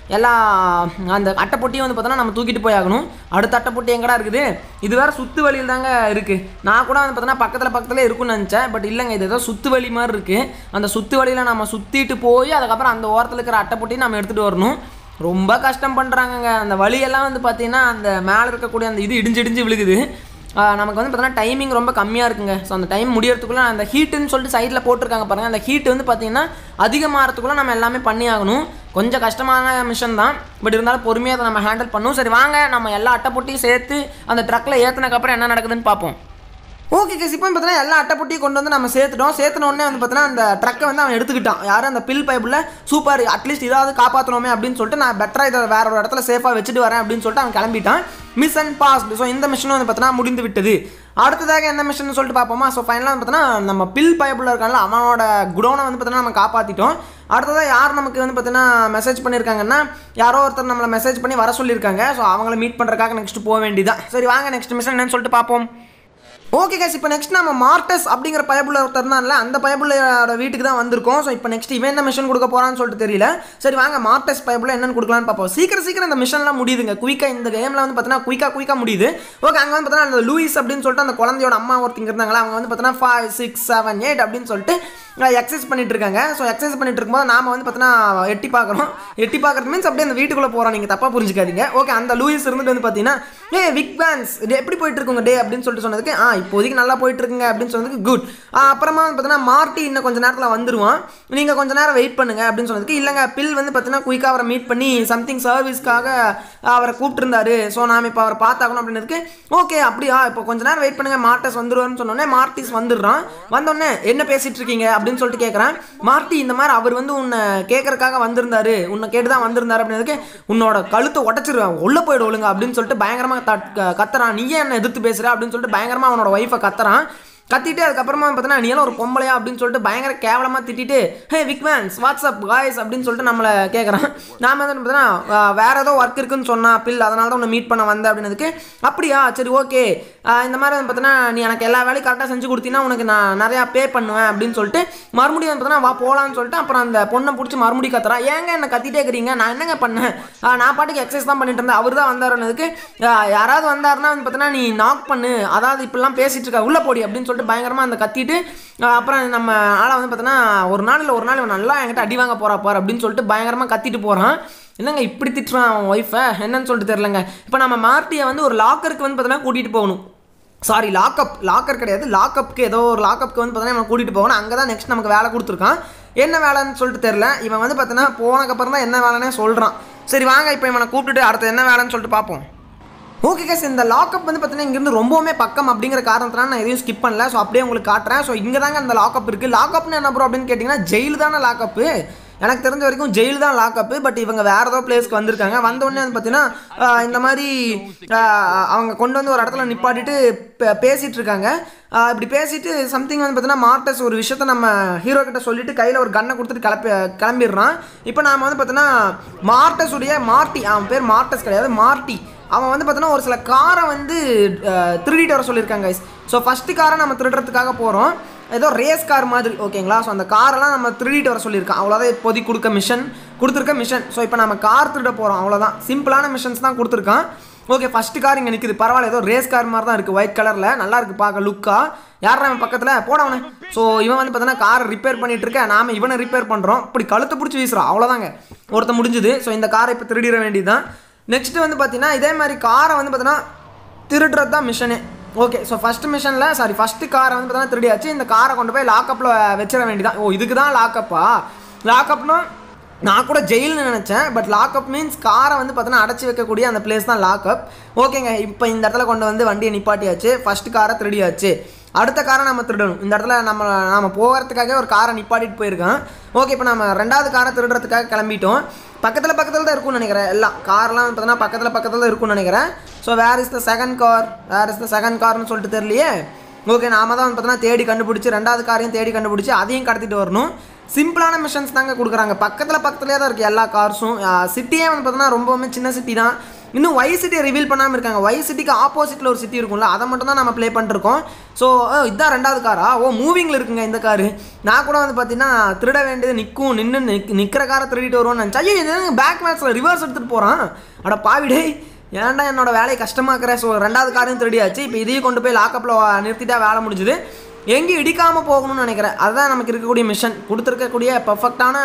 எல்லா அந்த அட்டைப்பொட்டியும் வந்து பார்த்தோன்னா நம்ம தூக்கிட்டு போய் ஆகணும் அடுத்த அட்டைப்பொட்டி எங்கடா இருக்குது இது வேற சுத்து வழியில் தாங்க இருக்குது நான் கூட வந்து பார்த்தோன்னா பக்கத்தில் பக்கத்தில் இருக்குன்னு நினச்சேன் பட் இல்லைங்க இது ஏதோ சுத்து வழி மாதிரி இருக்குது அந்த சுத்து வழியில் நம்ம சுற்றிட்டு போய் அதுக்கப்புறம் அந்த ஓரத்தில் இருக்கிற அட்டைப்பொட்டியை நம்ம எடுத்துகிட்டு வரணும் ரொம்ப கஷ்டம் பண்ணுறாங்கங்க அந்த வழியெல்லாம் வந்து பார்த்தீங்கன்னா அந்த மேலே இருக்கக்கூடிய அந்த இது இடிஞ்சு இடிஞ்சு விழுகுது ஆஹ் நமக்கு வந்து பார்த்தீங்கன்னா டைமிங் ரொம்ப கம்மியாக இருக்குங்க ஸோ அந்த டைம் முடியறதுக்குள்ளே அந்த ஹீட்டுன்னு சொல்லிட்டு சைடில் போட்டிருக்காங்க பாருங்கள் அந்த ஹீட் வந்து பார்த்தீங்கன்னா அதிகமாகிறதுக்குள்ளே நம்ம எல்லாமே பண்ணி ஆகணும் கொஞ்சம் கஷ்டமான மிஷன் தான் பட் இருந்தாலும் பொறுமையாக அதை நம்ம ஹேண்டில் பண்ணும் சரி வாங்க நம்ம எல்லா அட்டைப்பொட்டியும் சேர்த்து அந்த ட்ரக்கில் ஏற்றினக்கப்புறம் என்ன நடக்குதுன்னு பார்ப்போம் ஓகே கேஸ் இப்போ பார்த்தீங்கன்னா எல்லா அட்டைப்பொட்டியும் கொண்டு வந்து நம்ம சேர்த்துட்டோம் சேர்த்துன உடனே வந்து பார்த்தீங்கன்னா அந்த ட்ரக்கை வந்து அவன் எடுத்துக்கிட்டான் யாரும் அந்த பில் பைப்பில் சூப்பர் அட்லீஸ்ட் இதாவது காப்பாற்றணுமே அப்படின்னு சொல்லிட்டு நான் பெட்டராக இதை வேற ஒரு இடத்துல சேஃபாக வச்சுட்டு வரேன் அப்படின்னு சொல்லிட்டு அவன் கிளம்பிட்டான் மிஸ் அண்ட் பாஸ்ட் ஸோ இந்த மிஷனும் வந்து பார்த்தீங்கன்னா முடிந்து விட்டது அடுத்ததாக என்ன மிஷன் சொல்லிட்டு பார்ப்போமா ஸோ ஃபைனலாக வந்து பார்த்தீங்கன்னா நம்ம பில் பைப்பில் இருக்கான்ல அவனோட குடோனை வந்து பார்த்தீங்கன்னா நம்ம காப்பாற்றிட்டோம் அடுத்ததாக யார் நமக்கு வந்து பார்த்தீங்கன்னா மெசேஜ் பண்ணியிருக்காங்கன்னா யாரோ ஒருத்தர் நம்மளை மெசேஜ் பண்ணி வர சொல்லியிருக்காங்க ஸோ அவங்கள மீட் பண்ணுறதுக்காக நெக்ஸ்ட் போக வேண்டியதான் சரி வாங்க நெக்ஸ்ட் மிஷன் என்னன்னு சொல்லிட்டு பார்ப்போம் ஓகே கேஸ் இப்போ நெக்ஸ்ட் நம்ம மார்டஸ் அப்படிங்கிற பயபுள்ள ஒருத்தர் தான் இல்லை அந்த பயபுள்ளோட வீட்டுக்கு தான் வந்திருக்கோம் ஸோ இப்போ நெக்ஸ்ட் இவன் என்ன மிஷன் கொடுக்க போறான்னு சொல்லிட்டு தெரியல சரி வாங்க மார்டஸ் பயபுள்ள என்னன்னு கொடுக்கலான்னு பார்ப்போம் சீக்கிரம் சீக்கிரம் இந்த மிஷன்லாம் முடியுதுங்க குயிக்காக இந்த கேமில் வந்து பார்த்தீங்கன்னா குயிக்காக குயிக்காக முடியுது ஓகே அங்கே வந்து பார்த்தீங்கன்னா அந்த லூயிஸ் அப்படின்னு சொல்லிட்டு அந்த குழந்தையோட அம்மா ஒருத்தங்க இருந்தாங்களா அவங்க வந்து பார்த்தீங்கன்னா ஃபைவ் சிக்ஸ் செவன் எயிட் அப்படின்னு சொல்லிட்டு எக்ஸசைஸ் பண்ணிட்டு இருக்காங்க ஸோ எக்ஸசைஸ் பண்ணிட்டு இருக்கும்போது நாம வந்து பார்த்தீங்கன்னா எட்டி பார்க்குறோம் எட்டி பார்க்குறது மீன்ஸ் அப்படியே அந்த வீட்டுக்குள்ளே போகிறோம் நீங்கள் தப்பாக புரிஞ்சுக்காதீங்க ஓகே அந்த லூயிஸ் இருந்துட்டு வந்து பார்த்தீங்கன்னா ஏ விக் பேன்ஸ் இது எப்படி போயிட்டு இருக்குங்க டே அப்படின்னு சொல்லிட்டு சொன்னதுக்கு ஆ இப்போதைக்கு நல்லா போயிட்டு இருக்குங்க அப்படின்னு சொன்னதுக்கு குட் அப்புறமா வந்து பார்த்தீங்கன்னா மார்ட்டி இன்னும் கொஞ்சம் நேரத்தில் வந்துருவான் நீங்கள் கொஞ்சம் நேரம் வெயிட் பண்ணுங்க அப்படின்னு சொன்னதுக்கு இல்லைங்க பில் வந்து பார்த்தீங்கன்னா குயிக்காக அவரை மீட் பண்ணி சம்திங் சர்வீஸ்க்காக அவரை கூப்பிட்டுருந்தாரு ஸோ நாம் இப்போ அவரை பார்த்தாகணும் அப்படின்னதுக்கு ஓகே அப்படியா இப்போ கொஞ்ச நேரம் வெயிட் பண்ணுங்க மார்டஸ் வந்துருவாருன்னு சொன்னோடனே மார்டிஸ் வந்துடுறான் வந்தோடனே என்ன பேசிட்டு இருக்கீங்க அப்படின்னு சொல்லிட்டு கேட்குறேன் மார்ட்டி இந்த மாதிரி அவர் வந்து உன்னை கேட்கறக்காக வந்திருந்தாரு உன்னை கேட்டு தான் வந்திருந்தாரு அப்படின்னதுக்கு உன்னோட கழுத்தை உடச்சிருவேன் உள்ள போயிடு ஒழுங்க அப்படின்னு சொல்லிட்டு பயங்கரமாக தட் கத்துறான் நீயே என்ன எதிர்த்து பேசுற அப்படின்னு சொல்லிட்டு பயங்கரமாக அவனோட ஒய்ஃபை கத்துறான் கத்திட்டு அதுக்கப்புறமா பார்த்தீங்கன்னா நீ எல்லாம் ஒரு பொம்பளையா அப்படின்னு சொல்லிட்டு பயங்கர கேவலமாக திட்டிட்டு ஹே விக்மேன்ஸ் வாட்ஸ்அப் காய்ஸ் அப்படின்னு சொல்லிட்டு நம்மளை கேட்குறான் நாம வந்து பார்த்தீங்கன்னா வேற ஏதோ ஒர்க் இருக்குன்னு சொன்னா பில் அதனால தான் உன்னை மீட் பண்ண வந்தேன் அப்படின்னதுக்கு அப்படியா சரி ஓகே இந்த மாதிரி வந்து பார்த்தீங்கன்னா நீ எனக்கு எல்லா வேலையும் கரெக்டாக செஞ்சு கொடுத்தீங்கன்னா உனக்கு நான் நிறையா பே பண்ணுவேன் அப்படின்னு சொல்லிட்டு மறுபடியும் வந்து பார்த்தீங்கன்னா வா போகலான்னு சொல்லிட்டு அப்புறம் அந்த பொண்ணை பிடிச்சி மறுபடியும் கத்துறா ஏங்க என்ன கத்திட்டே இருக்கிறீங்க நான் என்னங்க பண்ணேன் ஆ, நான் பாட்டுக்கு எக்ஸசைஸ் தான் பண்ணிட்டு இருந்தேன் அவர் தான் வந்தாருன்னதுக்கு ஆ, யாராவது வந்தாருன்னா வந்து பார்த்தீங்கன்னா நீ நாக் பண்ணு அதாவது இப்படிலாம் பேசிட்டு இருக்க உள்ள போடி அப்படின்னு சொல்லிட்டு பயங்கரமாக அந்த கத்திட்டு ஆ, அப்புறம் நம்ம ஆளை வந்து பார்த்தீங்கன்னா ஒரு நாள் இல்லை ஒரு நாள் இவன் நல்லா என்கிட்ட அடி வாங்க போறா பாரு அப்படின்னு சொல்லிட்டு பயங்கரமாக கத்திட்டு போகிறான் என்னங்க இப்படி திட்டுறான் அவன் ஒய்ஃபை என்னன்னு சொல்லிட்டு தெரிலங்க இப்போ நம்ம மார்ட்டியை வந்து ஒரு லாக்கருக்கு வந்து பார்த்தீங்கன்னா கூட்டிகிட்டு போகணும் சாரி லாக்அப் லாக்கர் கிடையாது லாக்அப்க்கு ஏதோ ஒரு லாக்அப்க்கு வந்து பார்த்தீங்கன்னா இவன் கூட்டிகிட்டு போகணும் அங்கே தான் நெக்ஸ்ட் நமக்கு வேலை கொடுத்துருக்கான் என்ன வேலைன்னு சொல்லிட்டு தெரில இவன் வந்து பார்த்தீங்கன்னா போனதுக்கப்புறம் தான் என்ன வேலைன்னே சொல்கிறான் சரி வாங்க இப்போ இவனை கூப்பிட்டுட்டு அடுத்து என்ன வேலைன்னு சொல்லிட்டு பார்ப்போம் ஓகே கேஸ் இந்த லாக்அப் வந்து பார்த்தீங்கன்னா இங்கேருந்து ரொம்பவுமே பக்கம் அப்படிங்கிற காரணத்தினால நான் எதையும் ஸ்கிப் பண்ணல ஸோ அப்படியே உங்களுக்கு காட்டுறேன் ஸோ இங்கே தாங்க அந்த லாக்அப் இருக்குது லாக்அப்னு என்ன ப்ரோ அப்படின்னு கேட்டிங்கன்னா ஜெயில் தானே லாக்அப்பு எனக்கு தெரிஞ்ச வரைக்கும் ஜெயில் தான் லாக்அப்பு பட் இவங்க வேறு ஏதோ பிளேஸ்க்கு வந்திருக்காங்க வந்த உடனே வந்து பார்த்தீங்கன்னா ஆஹ், இந்த மாதிரி ஆஹ், அவங்க கொண்டு வந்து ஒரு இடத்துல நிப்பாட்டிட்டு பே- பேசிட்டு இருக்காங்க ஆஹ், இப்படி பேசிட்டு சம்திங் வந்து பார்த்தீங்கன்னா மார்டஸ் ஒரு விஷயத்த நம்ம ஹீரோ கிட்ட சொல்லிட்டு கையில் ஒரு கன்னை கொடுத்துட்டு கிளப்பி கிளம்பிடுறான் இப்போ நாம வந்து பார்த்தீங்கன்னா மார்டஸ் உடைய மார்ட்டி அவன் பேர் மார்டஸ் கிடையாது மார்ட்டி அவன் வந்து பார்த்தீங்கன்னா ஒரு சில காரை வந்து அஹ், திருடிட்டு வர சொல்லியிருக்காங்க ஸோ ஃபஸ்ட்டு காரை நம்ம திருடுறதுக்காக போகிறோம் ஏதோ ரேஸ் கார் மாதிரி ஓகேங்களா ஸோ அந்த காரெல்லாம் நம்ம திருடிட்டு வர சொல்லியிருக்கான் அவ்வளோதான் இப்போதைக்கு கொடுக்க மிஷன் கொடுத்துருக்க மிஷன் ஸோ இப்போ நம்ம கார் திருட போகிறோம் அவ்வளோதான் சிம்பிளான மிஷன்ஸ் தான் கொடுத்துருக்கான் ஓகே ஃபஸ்ட்டு கார் இங்கே நிற்குது பரவாயில்ல ஏதோ ரேஸ் கார் மாதிரி தான் இருக்குது ஒயிட் கலரில் நல்லா இருக்குது பார்க்க லுக்கா யார் அவன் பக்கத்தில் போனவனே ஸோ இவன் வந்து பார்த்தீங்கன்னா காரை ரிப்பேர் பண்ணிட்டு இருக்க நாம இவனை ரிப்பேர் பண்ணுறோம் இப்படி கழுத்தை பிடிச்சி வீசுறான் அவ்வளோதாங்க ஒருத்த முடிஞ்சுது ஸோ இந்த காரை இப்போ திருடிட வேண்டியதுதான் நெக்ஸ்ட் வந்து பார்த்தீங்கன்னா இதே மாதிரி காரை வந்து பார்த்தீங்கன்னா திருடுறது தான் மிஷனு ஓகே ஸோ ஃபஸ்ட் மிஷனில் சாரி ஃபஸ்ட்டு காரை வந்து பார்த்தீங்கன்னா திருடியாச்சு இந்த காரை கொண்டு போய் லாக்கப்பில் வச்சிட வேண்டியதான் ஓ இதுக்கு தான் லாக்கப்பா லாக்கப்னா நான் கூட ஜெயில்னு நினச்சேன் பட் லாக்அப் மீன்ஸ் காரை வந்து பார்த்தீங்கன்னா அடைச்சி வைக்கக்கூடிய அந்த பிளேஸ் தான் லாக்அப் ஓகேங்க இப்போ இந்த இடத்துல கொண்டு வந்து வண்டியை நிப்பாட்டியாச்சு ஃபர்ஸ்ட் காரை திருடியாச்சு அடுத்த காரை நம்ம திருடணும் இந்த இடத்துல நம்ம நம்ம போகிறதுக்காக ஒரு காரை நிப்பாட்டிட்டு போயிருக்கோம் ஓகே இப்போ நம்ம ரெண்டாவது காரை திருடுறதுக்காக கிளம்பிட்டோம் பக்கத்தில் பக்கத்தில் தான் இருக்கும்னு நினைக்கிறேன் எல்லாம் கார்லாம் பார்த்தீங்கன்னா பக்கத்தில் பக்கத்தில் தான் இருக்கும்னு நினைக்கிறேன் so where is the second car where is the second கார்னு சொல்லிட்டு தெரியலையே ஓகே நாம தான் வந்து பார்த்தீங்கன்னா தேடி கண்டுபிடிச்சி ரெண்டாவது காரையும் தேடி கண்டுபிடிச்சி அதையும் கடத்திட்டு வரணும் சிம்பிளான மிஷன்ஸ் தாங்க கொடுக்குறாங்க பக்கத்தில் பக்கத்துலேயே தான் இருக்குது எல்லா கார்ஸும் சிட்டியே வந்து பார்த்தீங்கன்னா ரொம்பவுமே சின்ன சிட்டி தான் இன்னும் வை சிட்டியை ரிவீல் பண்ணாமல் இருக்காங்க வை சிட்டிக்கு ஆப்போசிட்டில் ஒரு சிட்டி இருக்கும்ல அதை மட்டும் தான் நம்ம ப்ளே பண்ணிருக்கோம் ஸோ இதுதான் ரெண்டாவது காரா ஓ மூவிங்கில் இருக்குங்க இந்த காரு நான் கூட வந்து பார்த்தீங்கன்னா திருட வேண்டியது நிற்கும் நின்று நிற்கிற காரை திருடிட்டு வருவோம்னு நினச்சா ஐயோ இது பேக் மேட்ச்சில் ரிவர்ஸ் எடுத்துகிட்டு போகிறான் அட பாவிடே ஏன்டா என்னோட வேலையை கஷ்டமாக்குற ஸோ ரெண்டாவது காரையும் திருடியாச்சு இப்போ இதையும் கொண்டு போய் லாக்கப்பில் நிறுத்திட்டா வேலை முடிஞ்சுது எங்கேயும் இடிக்காமல் போகணும்னு நினைக்கிறேன் அதுதான் நமக்கு இருக்கக்கூடிய மிஷன் கொடுத்துருக்கக்கூடிய பர்ஃபெக்டான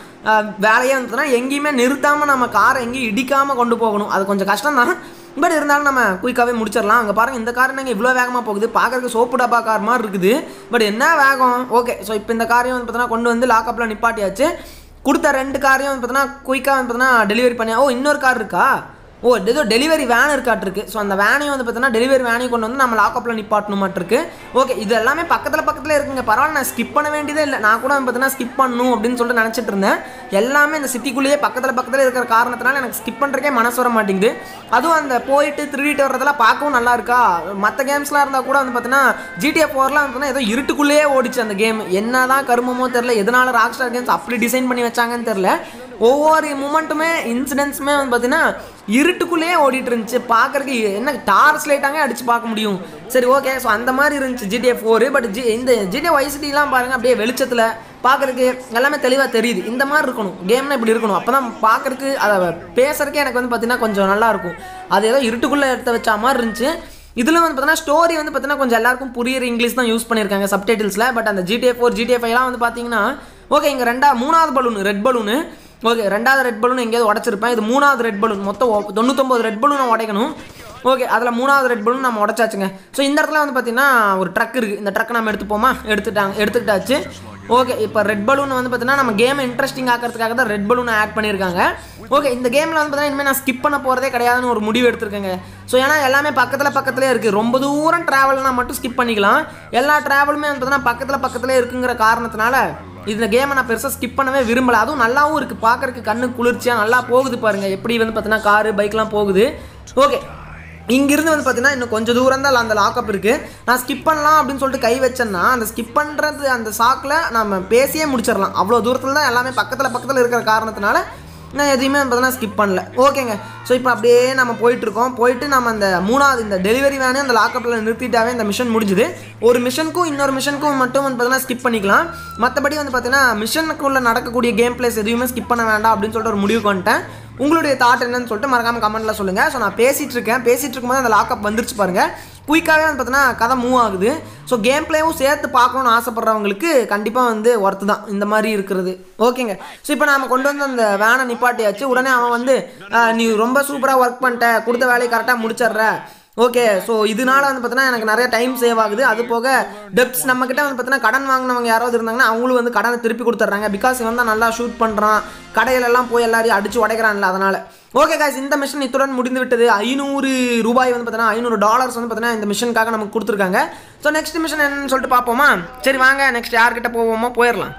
வேலையே வந்துச்சுன்னா எங்கேயுமே நிறுத்தாமல் நம்ம காரை எங்கேயும் இடிக்காமல் கொண்டு போகணும் அது கொஞ்சம் கஷ்டம் தான் பட் இருந்தாலும் நம்ம குயிக்காகவே முடிச்சிடலாம் அங்கே பாருங்கள் இந்த கார் நாங்கள் இவ்வளோ வேகமாக போகுது பார்க்கறதுக்கு சோப்பு டப்பா கார் மாதிரி இருக்குது பட் என்ன வேகம் ஓகே ஸோ இப்போ இந்த காரையும் வந்து பார்த்தீங்கன்னா கொண்டு வந்து லாக்கப்பில் நிப்பாட்டியாச்சு கொடுத்த ரெண்டு காரையும் வந்து பார்த்தீங்கன்னா குயிக்காக வந்து பார்த்தீங்கன்னா டெலிவரி பண்ணியா ஓ இன்னொரு கார் இருக்கா ஓ ஏதோ டெலிவரி வேன் இருக்காட்டிருக்கு ஸோ அந்த வேனையும் வந்து பார்த்தீங்கன்னா டெலிவரி வேனையும் கொண்டு வந்து நம்ம லாக்கப்பில் நிப்பாட்டணுமாட்டிருக்கு ஓகே இது எல்லாமே பக்கத்தில் பக்கத்தில் இருக்குங்க பரவாயில்ல நான் ஸ்கிப் பண்ண வேண்டியதே இல்லை நான் கூட வந்து பார்த்தீங்கன்னா ஸ்கிப் பண்ணணும் அப்படின்னு சொல்லிட்டு நினச்சிட்டு இருந்தேன் எல்லாமே இந்த சிட்டிக்குள்ளேயே பக்கத்தில் பக்கத்தில் இருக்கிற காரணத்தினால எனக்கு ஸ்கிப் பண்ணுறக்கே மனசு வர மாட்டேங்குது அதுவும் அந்த போயிட்டு திருடிட்டு வர்றதெல்லாம் பார்க்கவும் நல்லா இருக்கா மற்ற கேம்ஸ்லாம் இருந்தால் கூட வந்து பார்த்தீங்கன்னா ஜிடிஎஃப் ஃபோர்லாம் வந்து ஏதோ இருட்டுக்குள்ளேயே ஓடிச்சு அந்த கேம் என்ன தான் கருமமோ தெரில எதனால ராக் ஸ்டார் கேம்ஸ் அப்படி டிசைன் பண்ணி வச்சாங்கன்னு தெரில ஒவ்வொரு மூமெண்ட்டுமே இன்சிடென்ட்ஸுமே வந்து பார்த்தீங்கன்னா இருட்டுக்குள்ளேயே ஓடிட்டு இருந்துச்சு பார்க்கறதுக்கு என்ன டார்ச் லைட்டாங்க அடிச்சு பார்க்க முடியும் சரி ஓகே ஸோ அந்த மாதிரி இருந்துச்சு ஜிடிஎஃப் ஃபோர் பட் ஜி இந்த ஜிடிஎஃப் வைசிட்டிலாம் பாருங்கள் அப்படியே வெளிச்சத்தில் பார்க்கறதுக்கு எல்லாமே தெளிவாக தெரியுது இந்த மாதிரி இருக்கணும் கேம்னா இப்படி இருக்கணும் அப்போ தான் பார்க்கறதுக்கு அதை பேசுறதுக்கே எனக்கு வந்து பார்த்தீங்கன்னா கொஞ்சம் நல்லா இருக்கும் அது ஏதோ இருட்டுக்குள்ளே எடுத்து வச்ச மாதிரி இருந்துச்சு இதில் வந்து பார்த்தீங்கன்னா ஸ்டோரி வந்து பார்த்தீங்கன்னா கொஞ்சம் எல்லாருக்கும் புரியுற இங்கிலீஷ் தான் யூஸ் பண்ணியிருக்காங்க சப்டைட்டில்ஸில் பட் அந்த ஜிடிஎஃப் ஃபோர் ஜிடிஎஃப் ஃபைவ்லாம் வந்து பார்த்தீங்கன்னா ஓகே இங்கே ரெண்டா மூணாவது பலூன் ரெட் பலூனு ஓகே ரெண்டாவது ரெட் பலூன் எங்கேயாவது உடச்சிருப்பேன் இது மூணாவது ரெட் பலூன் மொத்தம் ஒ- தொண்ணூத்தொம்பது ரெட் பலூன் உடைக்கணும் ஓகே அதில் மூணாவது ரெட் பலூன் நம்ம உடச்சாச்சுங்க ஸோ இந்த இடத்துல வந்து பார்த்தீங்கன்னா ஒரு ட்ரக் இருக்குது இந்த ட்ரக் நம்ம எடுத்துப்போமா எடுத்துட்டாங்க எடுத்துக்கிட்டாச்சு ஓகே இப்போ ரெட் பலூன் வந்து பார்த்தீங்கன்னா நம்ம கேமை இன்ட்ரெஸ்டிங் ஆக்கிறதுக்காக தான் ரெட் பலூனை ஆட் பண்ணியிருக்காங்க ஓகே இந்த கேமில் வந்து பார்த்தீங்கன்னா இனிமேல் நான் ஸ்கிப் பண்ண போகிறதே கிடையாதுன்னு ஒரு முடிவு எடுத்திருக்கேங்க ஸோ ஏன்னா எல்லாமே பக்கத்தில் பக்கத்துலேயே இருக்குது ரொம்ப தூரம் ட்ராவல்னா மட்டும் ஸ்கிப் பண்ணிக்கலாம் எல்லா ட்ராவலுமே வந்து பார்த்தீங்கன்னா பக்கத்தில் பக்கத்துலேயே இருக்குங்கிற காரணத்தினால இந்த கேமை நான் பெருசாக ஸ்கிப் பண்ணவே விரும்பல அதுவும் நல்லாவும் இருக்குது பார்க்கறதுக்கு கண்ணு குளிர்ச்சியாக நல்லா போகுது பாருங்கள் எப்படி வந்து பார்த்தீங்கன்னா காரு பைக்லாம் போகுது ஓகே இங்கிருந்து வந்து பார்த்தீங்கன்னா இன்னும் கொஞ்சம் தூரம் தான் அந்த லாக்அப் இருக்குது நான் ஸ்கிப் பண்ணலாம் அப்படின்னு சொல்லிட்டு கை வச்சேன்னா அந்த ஸ்கிப் பண்ணுறது அந்த சாக்கில் நம்ம பேசியே முடிச்சிடலாம் அவ்வளோ தூரத்தில் தான் எல்லாமே பக்கத்தில் பக்கத்தில் இருக்கிற காரணத்தினால நான் எதையுமே பார்த்தீங்கன்னா ஸ்கிப் பண்ணல ஓகேங்க ஸோ இப்போ அப்படியே நம்ம போயிட்டு இருக்கோம் போயிட்டு நம்ம அந்த மூணாவது இந்த டெலிவரி வேனே அந்த லாக்கப்பில் நிறுத்திட்டாவே இந்த மிஷன் முடிஞ்சுது ஒரு மிஷனுக்கும் இன்னொரு மிஷனுக்கும் மட்டும் வந்து பார்த்தீங்கன்னா ஸ்கிப் பண்ணிக்கலாம் மற்றபடி வந்து பார்த்தீங்கன்னா மிஷனுக்குள்ளே நடக்கக்கூடிய கேம் பிளேஸ் எதுவுமே ஸ்கிப் பண்ண வேண்டாம் அப்படின்னு சொல்லிட்டு ஒரு முடிவுக்கு வந்துட்டேன் உங்களுடைய தாட் என்னன்னு சொல்லிட்டு மறக்காம கமெண்ட்டில் சொல்லுங்கள் ஸோ நான் பேசிகிட்டு இருக்கேன் பேசிகிட்டு இருக்கும்போது அந்த லாக்அப் வந்துருச்சு பாருங்கள் குயிக்காகவே வந்து பார்த்தீங்கன்னா கதை மூவ் ஆகுது ஸோ கேம் பிளேவும் சேர்த்து பார்க்கணுன்னு ஆசைப்பட்றவங்களுக்கு கண்டிப்பாக வந்து ஒர்த்து தான் இந்த மாதிரி இருக்கிறது ஓகேங்க ஸோ இப்போ நாம கொண்டு வந்து அந்த வேனை நிப்பாட்டியாச்சு உடனே அவன் வந்து "ஆ, நீ ரொம்ப சூப்பராக ஒர்க் பண்ணிட்ட கொடுத்த வேலையை கரெக்டாக முடிச்சிடுற ஓகே ஸோ இதனால வந்து பார்த்தீங்கன்னா எனக்கு நிறைய டைம் சேவ் ஆகுது அது போக டெப்ஸ் நம்மக்கிட்ட வந்து பார்த்தீங்கன்னா கடன் வாங்கினவங்க யாராவது இருந்தாங்கன்னா அவங்களும் வந்து கடனை திருப்பி கொடுத்துட்றாங்க பிகாஸ் இவன் தான் நல்லா ஷூட் பண்ணுறான் கடையிலெல்லாம் போய் எல்லாரையும் அடிச்சு உடைக்கிறான்ல அதனால் ஓகே guys இந்த மிஷன் இத்துடன் முடிந்து விட்டது ஐநூறு ரூபாய் வந்து பார்த்தீங்கன்னா ஐநூறு டாலர்ஸ் வந்து பார்த்தீங்கன்னா இந்த மிஷனுக்காக நமக்கு கொடுத்துருக்காங்க ஸோ நெக்ஸ்ட் மிஷன் என்னன்னு சொல்லிட்டு பார்ப்போமா சரி வாங்க நெக்ஸ்ட் யார்கிட்ட போவோமோ போயிடலாம்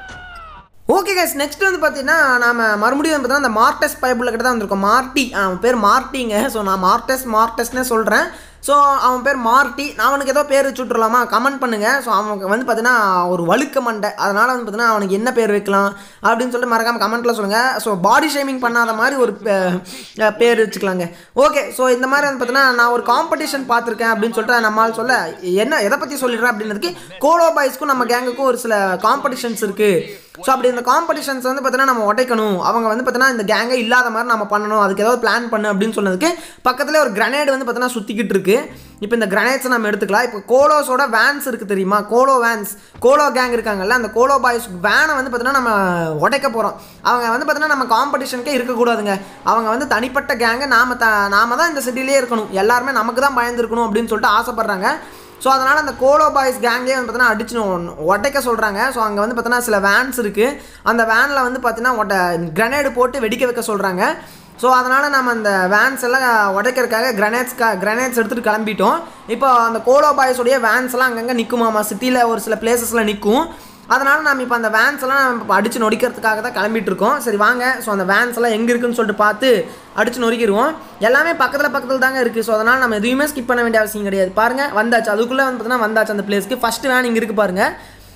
ஓகே கைஸ் நெக்ஸ்ட் வந்து பார்த்தீங்கன்னா நாம மறுபடியும் வந்து பார்த்தீங்கன்னா அந்த மார்டஸ் பைபிள் கிட்ட தான் வந்திருக்கோம் மார்ட்டி அவன் பேர் மார்ட்டிங்க ஸோ நான் மார்டஸ் மார்டஸ்னே சொல்கிறேன் ஸோ அவன் பேர் மார்ட்டி நான் அவனுக்கு ஏதோ பேர் வச்சு விட்றலாமா கமெண்ட் பண்ணுங்கள் ஸோ அவனுக்கு வந்து பார்த்தீங்கன்னா ஒரு வழுக்க மண்டை அதனால் வந்து பார்த்தீங்கன்னா அவனுக்கு என்ன பேர் வைக்கலாம் அப்படின்னு சொல்லிட்டு மறக்காமல் கமெண்ட்டில் சொல்லுங்கள் ஸோ பாடி ஷேமிங் பண்ணாத மாதிரி ஒரு பே- அஹ் பேர் வச்சுக்கலாங்க ஓகே ஸோ இந்த மாதிரி வந்து பார்த்தீங்கன்னா நான் ஒரு காம்படிஷன் பார்த்துருக்கேன் அப்படின்னு சொல்லிட்டு நம்மால் சொல்ல என்ன எதை பற்றி சொல்லிடுறேன் அப்படின்றதுக்கு கோலோ பாய்ஸ்க்கும் நம்ம கேங்குக்கும் ஒரு சில காம்படிஷன்ஸ் இருக்குது ஸோ அப்படி இந்த காம்படிஷன்ஸ் வந்து பார்த்தீங்கன்னா நம்ம உடைக்கணும் அவங்க வந்து பார்த்தீங்கன்னா இந்த கேங்கே இல்லாத மாதிரி நம்ம பண்ணணும் அதுக்கு ஏதாவது பிளான் பண்ணு அப்படின்னு சொன்னதுக்கு பக்கத்துல ஒரு கிரனேட் வந்து பார்த்தீங்கன்னா சுற்றிக்கிட்டு இருக்கு இப்போ இந்த கிரனேட்ஸை நம்ம எடுத்துக்கலாம் இப்போ கோலோஸோட வேன்ஸ் இருக்குது தெரியுமா கோலோ வேன்ஸ் கோலோ கேங் இருக்காங்கல்ல அந்த கோலோ பாய்ஸ் வேனை வந்து பார்த்தீங்கன்னா நம்ம உடைக்க போகிறோம் அவங்க வந்து பார்த்தீங்கன்னா நம்ம காம்படிஷனுக்கே இருக்கக்கூடாதுங்க அவங்க வந்து தனிப்பட்ட கேங்கை நாம த நாம தான் இந்த சிட்டிலே இருக்கணும் எல்லாருமே நமக்கு தான் பயந்துருக்கணும் அப்படின்னு சொல்லிட்டு ஆசைப்பட்றாங்க ஸோ அதனால் அந்த கோலோ பாய்ஸ் கேங்கே வந்து பார்த்தீங்கன்னா அடிச்சு நொ- உடைக்க சொல்கிறாங்க ஸோ அங்கே வந்து பார்த்தீங்கன்னா சில வேன்ஸ் இருக்குது அந்த வேனில் வந்து பார்த்தீங்கன்னா ஒட்ட கிரனேடு போட்டு வெடிக்க வைக்க சொல்கிறாங்க ஸோ அதனால் நம்ம அந்த வேன்ஸ் எல்லாம் உடைக்கிறதுக்காக கிரனேட்ஸ் கிரனேட்ஸ் எடுத்துகிட்டு கிளம்பிட்டோம் இப்போ அந்த கோலோ பாய்ஸோடைய வேன்ஸ் எல்லாம் அங்கங்கே நிற்குமாமா சிட்டியில் ஒரு சில பிளேசஸில் நிற்கும் அதனால் நம்ம இப்போ அந்த வேன்ஸ் எல்லாம் நம்ம இப்போ அடிச்சு நொடிக்கிறதுக்காக தான் கிளம்பிட்டு இருக்கோம் சரி வாங்க ஸோ அந்த வேன்ஸ் எல்லாம் எங்கே இருக்குன்னு சொல்லிட்டு பார்த்து அடிச்சு நொறுக்கிடுவோம் எல்லாமே பக்கத்தில் பக்கத்தில் தாங்க இருக்குது ஸோ அதனால் நம்ம எதுவுமே ஸ்கிப் பண்ண வேண்டிய அவசியம் கிடையாது பாருங்கள் வந்தாச்சு அதுக்குள்ளே வந்து பார்த்தீங்கன்னா வந்தாச்சு அந்த பிளேஸ்க்கு ஃபஸ்ட்டு வேன் இங்கே இருக்குது பாருங்கள்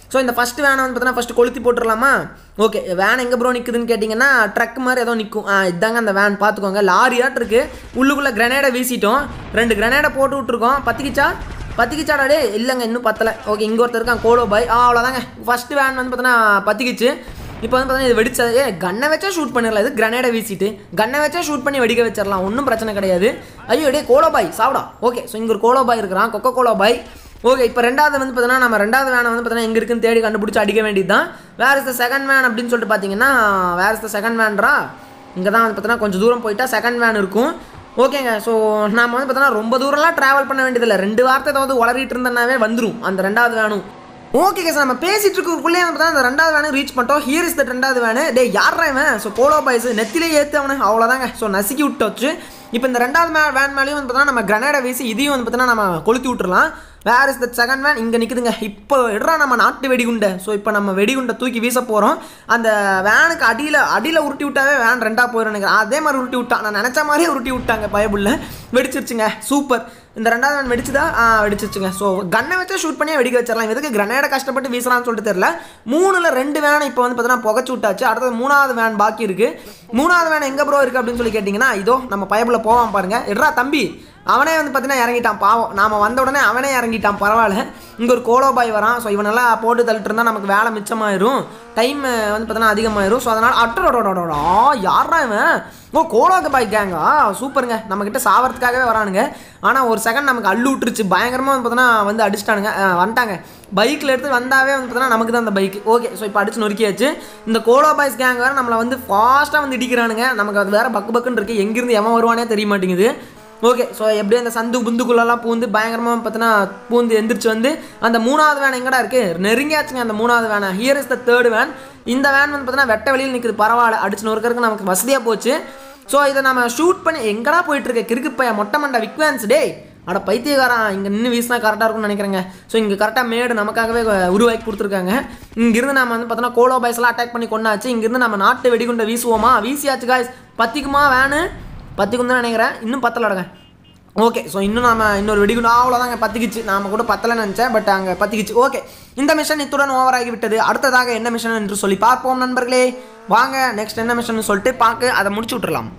ஸோ இந்த ஃபஸ்ட் வேனை வந்து பார்த்தீங்கன்னா ஃபஸ்ட்டு கொளுத்தி போட்டுடலாமா ஓகே வேன் எங்கே ப்ரோ நிற்குதுன்னு கேட்டிங்கன்னா ட்ரக் மாதிரி ஏதோ நிற்கும் ஆ இதாங்க அந்த வேன் பார்த்துக்கோங்க லாரியாட்டு இருக்குது உள்ளுக்குள்ளே கிரனேடை வீசிட்டோம் ரெண்டு கிரனேடை போட்டு விட்ருக்கோம் பத்திக்கிச்சா பத்திக்கிச்சாடா டே இல்லைங்க இன்னும் பத்தலை ஓகே இங்கே ஒருத்தர் இருக்கான் கோலோ பாய் ஆ அவ்வளோதாங்க ஃபஸ்ட்டு வேன் வந்து பார்த்தீங்கன்னா பத்திக்கிச்சு இப்போ வந்து பார்த்தீங்கன்னா இது வெடிச்சது ஏ கன்னை வச்சா ஷூட் பண்ணிடலாம் இது கிரனேடை வீசிட்டு கன்னை வச்சா ஷூட் பண்ணி வெடிக்க வச்சிடலாம் ஒன்றும் பிரச்சனை கிடையாது ஐயோ டே கோலோ பாய் சாப்பிடா ஓகே ஸோ இங்கே ஒரு கோலோ பாய் இருக்கிறான் கொக்கோ கோலோ பாய் ஓகே இப்போ ரெண்டாவது வந்து பார்த்தீங்கன்னா நம்ம ரெண்டாவது வேனை வந்து பார்த்தீங்கன்னா எங்கே இருக்குன்னு தேடி கண்டுபிடிச்சி அடிக்க வேண்டியது தான் where is the second van அப்படின்னு சொல்லிட்டு பார்த்தீங்கன்னா வேர் இஸ் த செகண்ட் வேன்ரா இங்கே தான் வந்து பார்த்தீங்கன்னா கொஞ்சம் தூரம் போயிட்டா செகண்ட் வேன் இருக்கும் ஓகேங்க ஸோ நாம வந்து பார்த்தோன்னா ரொம்ப தூரம்லாம் ட்ராவல் பண்ண வேண்டியதில்லை ரெண்டு வார்த்தை ஏதாவது உளறிட்டு இருந்தனாவே வந்துடும் அந்த ரெண்டாவது வேணும் ஓகே சார் நம்ம பேசிட்டு இருக்கிறக்குள்ளே வந்து பார்த்தா அந்த ரெண்டாவது வேனு ரீச் பண்ணிட்டோம் ஹியர் இஸ் தட் ரெண்டாவது வேனு டே யாரா இவன் ஸோ கோலோ பாய்ஸ் நெத்திலே ஏற்று அவனு அவ்வளோதாங்க ஸோ நசுக்கி விட்டு வச்சு இப்போ இந்த ரெண்டாவது மே வேன் மேலேயும் வந்து பார்த்தோன்னா நம்ம கிரனேடை வீசி இதையும் வந்து பார்த்தோன்னா நம்ம கொளுத்தி விட்டுறலாம் where is that second van இங்கே நிற்குதுங்க இப்போ எடுறா நம்ம நாட்டு வெடிகுண்டை ஸோ இப்போ நம்ம வெடிகுண்டை தூக்கி வீச போகிறோம் அந்த வேனுக்கு அடியில் அடியில் உருட்டி விட்டாவே வேன் ரெண்டாக போயிடும் நினைக்கிறேன் அதே மாதிரி உருட்டி விட்டான் நான் நினச்ச மாதிரியே உருட்டி விட்டாங்க பயபுள்ள வெடிச்சிருச்சுங்க சூப்பர் இந்த ரெண்டாவது வேன் வெடிச்சுதா ஆ வெடிச்சிருச்சுங்க ஸோ கன்னை வச்சு ஷூட் பண்ணியே வெடிக்க வச்சிடலாம் எதுக்கு கிரனேடை கஷ்டப்பட்டு வீசலாம்னு சொல்லிட்டு தெரியல மூணில் ரெண்டு வேனை இப்போ வந்து பார்த்தீங்கன்னா புகச்சு விட்டாச்சு அடுத்தது மூணாவது வேன் பாக்கி இருக்குது மூணாவது வேன் எங்கே ப்ரோ இருக்குது அப்படின்னு சொல்லி கேட்டிங்கன்னா இதோ நம்ம பயபுள்ள போவான் பாருங்க எடுறா தம்பி அவனே வந்து பார்த்தீங்கன்னா இறங்கிட்டான் பாவம் நாம வந்த உடனே அவனே இறங்கிட்டான் பரவாயில்ல இங்கே ஒரு கோலோ பாய் வரான் ஸோ இவனெல்லாம் போட்டு தள்ளிட்டு இருந்தால் நமக்கு வேலை மிச்சமாயிரும் டைம் வந்து பார்த்தீங்கன்னா அதிகமாயிரும் ஸோ அதனால் அட்டரோடோடோடா யாரா இவன் ஓ கோலோக்கு பாய் கேங்கா சூப்பருங்க நம்மக்கிட்ட சாவறதுக்காகவே வரானுங்க ஆனால் ஒரு செகண்ட் நமக்கு அள்ளு விட்டுருச்சு பயங்கரமாக வந்து பார்த்தோன்னா வந்து அடிச்சிட்டானுங்க ஆ, வந்துட்டாங்க பைக்கில் எடுத்து வந்தாவே வந்து பார்த்தோன்னா நமக்கு தான் அந்த பைக் ஓகே ஸோ இப்போ அடிச்சு நொறுக்கியாச்சு இந்த கோலோ பாய்ஸ் கேங் வேறு நம்மளை வந்து ஃபாஸ்ட்டாக வந்து இடிக்கிறானுங்க நமக்கு அது வேறு பக்கு பக்குன்னு இருக்குது எங்கேருந்து எவன் வருவானே தெரிய மாட்டேங்குது ஓகே ஸோ எப்படியும் அந்த சந்து புந்துக்குள்ளெல்லாம் பூந்து பயங்கரமாக பார்த்தீங்கன்னா பூந்து எந்திரிச்சு வந்து அந்த மூணாவது வேன் எங்கடா இருக்குது நெருங்கியாச்சுங்க அந்த மூணாவது வேனை here is the third van இந்த வேன் வந்து பார்த்தீங்கன்னா வெட்ட வெளியில் நிற்குது பரவாயில்ல அடிச்சு நொறுக்கறதுக்கு நமக்கு வசதியாக போச்சு ஸோ இதை நம்ம ஷூட் பண்ணி எங்கடா போயிட்டு இருக்க கிறுக்கு பையன் மொட்டை மண்டை விக்வான்ஸ் டே அட பைத்தியக்காரன் இங்கே நின்று வீசினா கரெக்டாக இருக்கும்னு நினைக்கிறேங்க ஸோ இங்கே கரெக்டாக மேடு நமக்காகவே உருவாக்கி கொடுத்துருக்காங்க இங்கிருந்து நம்ம வந்து பார்த்தோன்னா கோலோ பாய்ஸ்லாம் அட்டாக் பண்ணி கொண்டாச்சு இங்கிருந்து நம்ம நாட்டு வெடிகுண்டை வீசுவோமா வீசியாச்சு காய்ஸ் பத்திக்குமா வேனு பத்திக்கும் தான் நினைக்கிறேன் இன்னும் பத்தலடங்க ஓகே ஸோ இன்னும் நாம இன்னொரு வெடிகுண்டு அவ்வளோதாங்க பத்திக்கிச்சு நாம கூட பத்தலைன்னு நினச்சேன் பட் அங்கே பத்திக்கிச்சு ஓகே இந்த மிஷன் இத்துடன் ஓவர் ஆகி விட்டது அடுத்ததாக என்ன மிஷன் என்று சொல்லி பார்ப்போம் நண்பர்களே வாங்க நெக்ஸ்ட் என்ன மிஷன் சொல்லிட்டு பார்க்க அதை முடிச்சு விட்டுறலாம்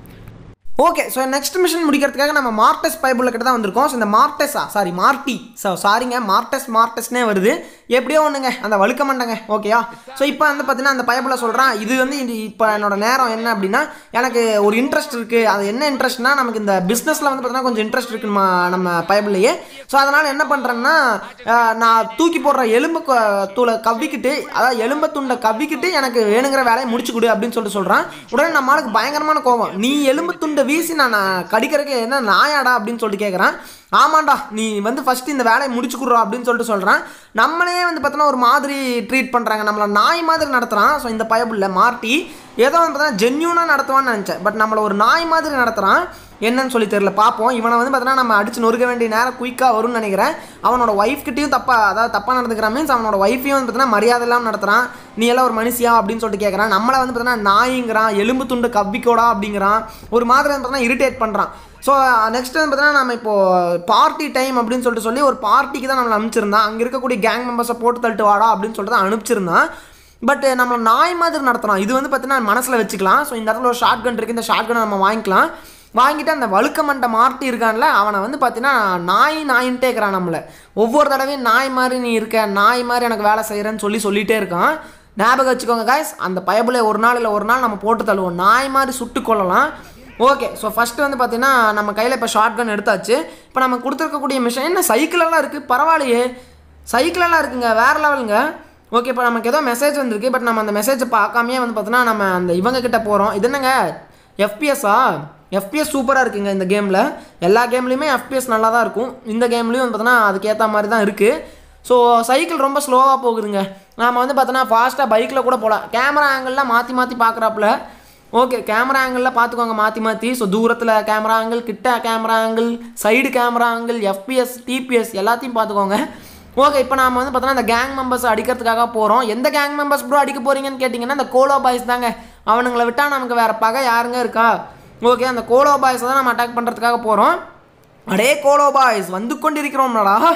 ஓகே ஸோ நெக்ஸ்ட் மிஷன் முடிக்கிறதுக்காக நம்ம மார்டஸ் பைபிள் கிட்ட தான் வந்திருக்கோம் ஸோ இந்த மார்டஸா சாரி மார்ட்டி ஸோ சாரிங்க மார்டஸ் மார்டஸ்னே வருது எப்படியோ ஒன்றுங்க அந்த வழுக்க மாட்டேங்க ஓகேயா ஸோ இப்போ வந்து பார்த்தீங்கன்னா அந்த பைபிளை சொல்கிறான் இது வந்து இது இப்போ என்னோட நேரம் என்ன அப்படின்னா எனக்கு ஒரு இன்ட்ரெஸ்ட் இருக்குது அது என்ன இன்ட்ரெஸ்ட்னா நமக்கு இந்த பிஸ்னஸில் வந்து பார்த்தீங்கன்னா கொஞ்சம் இன்ட்ரெஸ்ட் இருக்கு நம்ம நம்ம பைபிள்லையே ஸோ அதனால் என்ன பண்ணுறேன்னா அஹ், நான் தூக்கி போடுற எலும்பு க- தூளை கவ்விக்கிட்டு அதாவது எலும்பு துண்டை கவ்விக்கிட்டு எனக்கு வேணுங்கிற வேலையை முடிச்சு கொடு அப்படின்னு சொல்லிட்டு சொல்கிறான் உடனே நம்ம ஆளுக்கு பயங்கரமான கோவம் நீ எலும்பு துண்டை வீசி நான் நான் கடிக்கிறதுக்கு என்ன நாயாடா அப்படின்னு சொல்லிட்டு கேட்குறான் ஆமாண்டா நீ வந்து ஃபஸ்ட்டு இந்த வேலையை முடிச்சு கொடுறா அப்படின்னு சொல்லிட்டு சொல்கிறான் நம்மளே வந்து பார்த்தோன்னா ஒரு மாதிரி ட்ரீட் பண்ணுறாங்க நம்மளை நாய் மாதிரி நடத்துகிறான் ஸோ இந்த பயபுள்ள மார்ட்டி ஏதோ வந்து பார்த்தா ஜென்யூனாக நடத்துவான்னு நினச்சேன் பட் நம்மளை ஒரு நாய் மாதிரி நடத்துகிறான் என்னன்னு சொல்லி தெரியல பார்ப்போம் இவனை வந்து பார்த்தீங்கன்னா நம்ம அடிச்சு நொறுக்க வேண்டிய நேரம் குயிக்காக வரும்னு நினைக்கிறேன் அவனோட ஒய்ஃப் கிட்டயும் தப்பா அதாவது தப்பாக நடந்துக்கிறான் மீன்ஸ் அவனோட ஒய்ஃபையும் வந்து பார்த்தீங்கன்னா மரியாதை இல்லாமல் நடத்துகிறான் நீ எல்லாம் ஒரு மனுஷியா அப்படின்னு சொல்லிட்டு கேட்குறான் நம்மளை வந்து பார்த்தீங்கன்னா நாய்ங்கிறான் எலும்பு துண்டு கவ்விக்கோடா அப்படிங்கிறான் ஒரு மாதிரி வந்து பார்த்தீங்கன்னா இரிட்டேட் பண்ணுறான் ஸோ நெக்ஸ்ட் வந்து பார்த்தீங்கன்னா நம்ம இப்போ பார்ட்டி டைம் அப்படின்னு சொல்லிட்டு சொல்லி ஒரு பார்ட்டிக்கு தான் நம்மளை அனுப்பிச்சிருந்தான் அங்கே இருக்கக்கூடிய கேங் மெம்பர்ஸை போட்டு தள்ளிட்டு வாடா அப்படின்னு சொல்லிட்டு தான் அனுப்பிச்சிருந்தான் பட் நம்ம நாய் மாதிரி நடத்துகிறோம் இது வந்து பார்த்தீங்கன்னா மனசில் வச்சுக்கலாம் ஸோ இந்த இடத்துல ஒரு ஷார்ட் கன் இருக்குது இந்த ஷார்ட் கனை நம்ம வாங்கிக்கலாம் வாங்கிட்டு அந்த வழுக்க மண்டை மாட்டி இருக்கான்ல அவனை வந்து பார்த்தீங்கன்னா நாய் நாயின்ட்டே இருக்கிறான் நம்மளை ஒவ்வொரு தடவையும் நாய் மாதிரி நீ இருக்க நாய் மாதிரி எனக்கு வேலை செய்கிறேன்னு சொல்லி சொல்லிகிட்டே இருக்கான் ஞாபகம் வச்சுக்கோங்க காய்ஸ் அந்த பயபுல ஒரு நாள் இல்லை ஒரு நாள் நம்ம போட்டு தள்ளுவோம் நாய் மாதிரி சுட்டு கொள்ளலாம் ஓகே ஸோ ஃபஸ்ட்டு வந்து பார்த்தீங்கன்னா நம்ம கையில் இப்போ ஷார்ட் கன் எடுத்தாச்சு இப்போ நம்ம கொடுத்துருக்கக்கூடிய மிஷன் என்ன சைக்கிளெல்லாம் இருக்குது பரவாயில்லையே சைக்கிளெல்லாம் இருக்குங்க வேறு லெவலுங்க ஓகே இப்போ நமக்கு ஏதோ மெசேஜ் வந்திருக்கு பட் நம்ம அந்த மெசேஜை பார்க்காமையே வந்து பார்த்தோன்னா நம்ம அந்த இவங்க கிட்ட போகிறோம் இது என்னங்க எஃபிஎஸ்ஸா எஃபிஎஸ் சூப்பராக இருக்குங்க இந்த கேமில் எல்லா கேம்லேயுமே எஃபிஎஸ் நல்லா தான் இருக்கும் இந்த கேம்லேயும் வந்து பார்த்தோன்னா அதுக்கேற்ற மாதிரி தான் இருக்குது ஸோ சைக்கிள் ரொம்ப ஸ்லோவாக போகுதுங்க நாம் வந்து பார்த்தோன்னா ஃபாஸ்ட்டாக பைக்கில் கூட போகலாம் கேமரா ஆங்கிள்லாம் மாற்றி மாற்றி பார்க்குறாப்புல ஓகே கேமரா ஆங்கிளில் பார்த்துக்கோங்க மாற்றி மாற்றி ஸோ தூரத்தில் கேமரா ஆங்கிள் கிட்ட camera angle side camera angle FPS TPS எல்லாத்தையும் பார்த்துக்கோங்க ஓகே இப்போ நாம வந்து பார்த்தோன்னா இந்த கேங் மெம்பர்ஸ் அடிக்கிறதுக்காக போகிறோம் எந்த கேங் மெம்பர்ஸ் ப்ரோ அடிக்க போகிறீங்கன்னு கேட்டிங்கன்னா இந்த கோலோ பாய்ஸ் தாங்க அவனுங்களை விட்டால் நமக்கு வேறு பகை யாருங்க இருக்கா ஓகே அந்த கோலோ பாய்ஸை தான் நம்ம அட்டாக் பண்ணுறதுக்காக போகிறோம் அடே கோலோ பாய்ஸ் வந்து கொண்டிருக்கிறோம்டா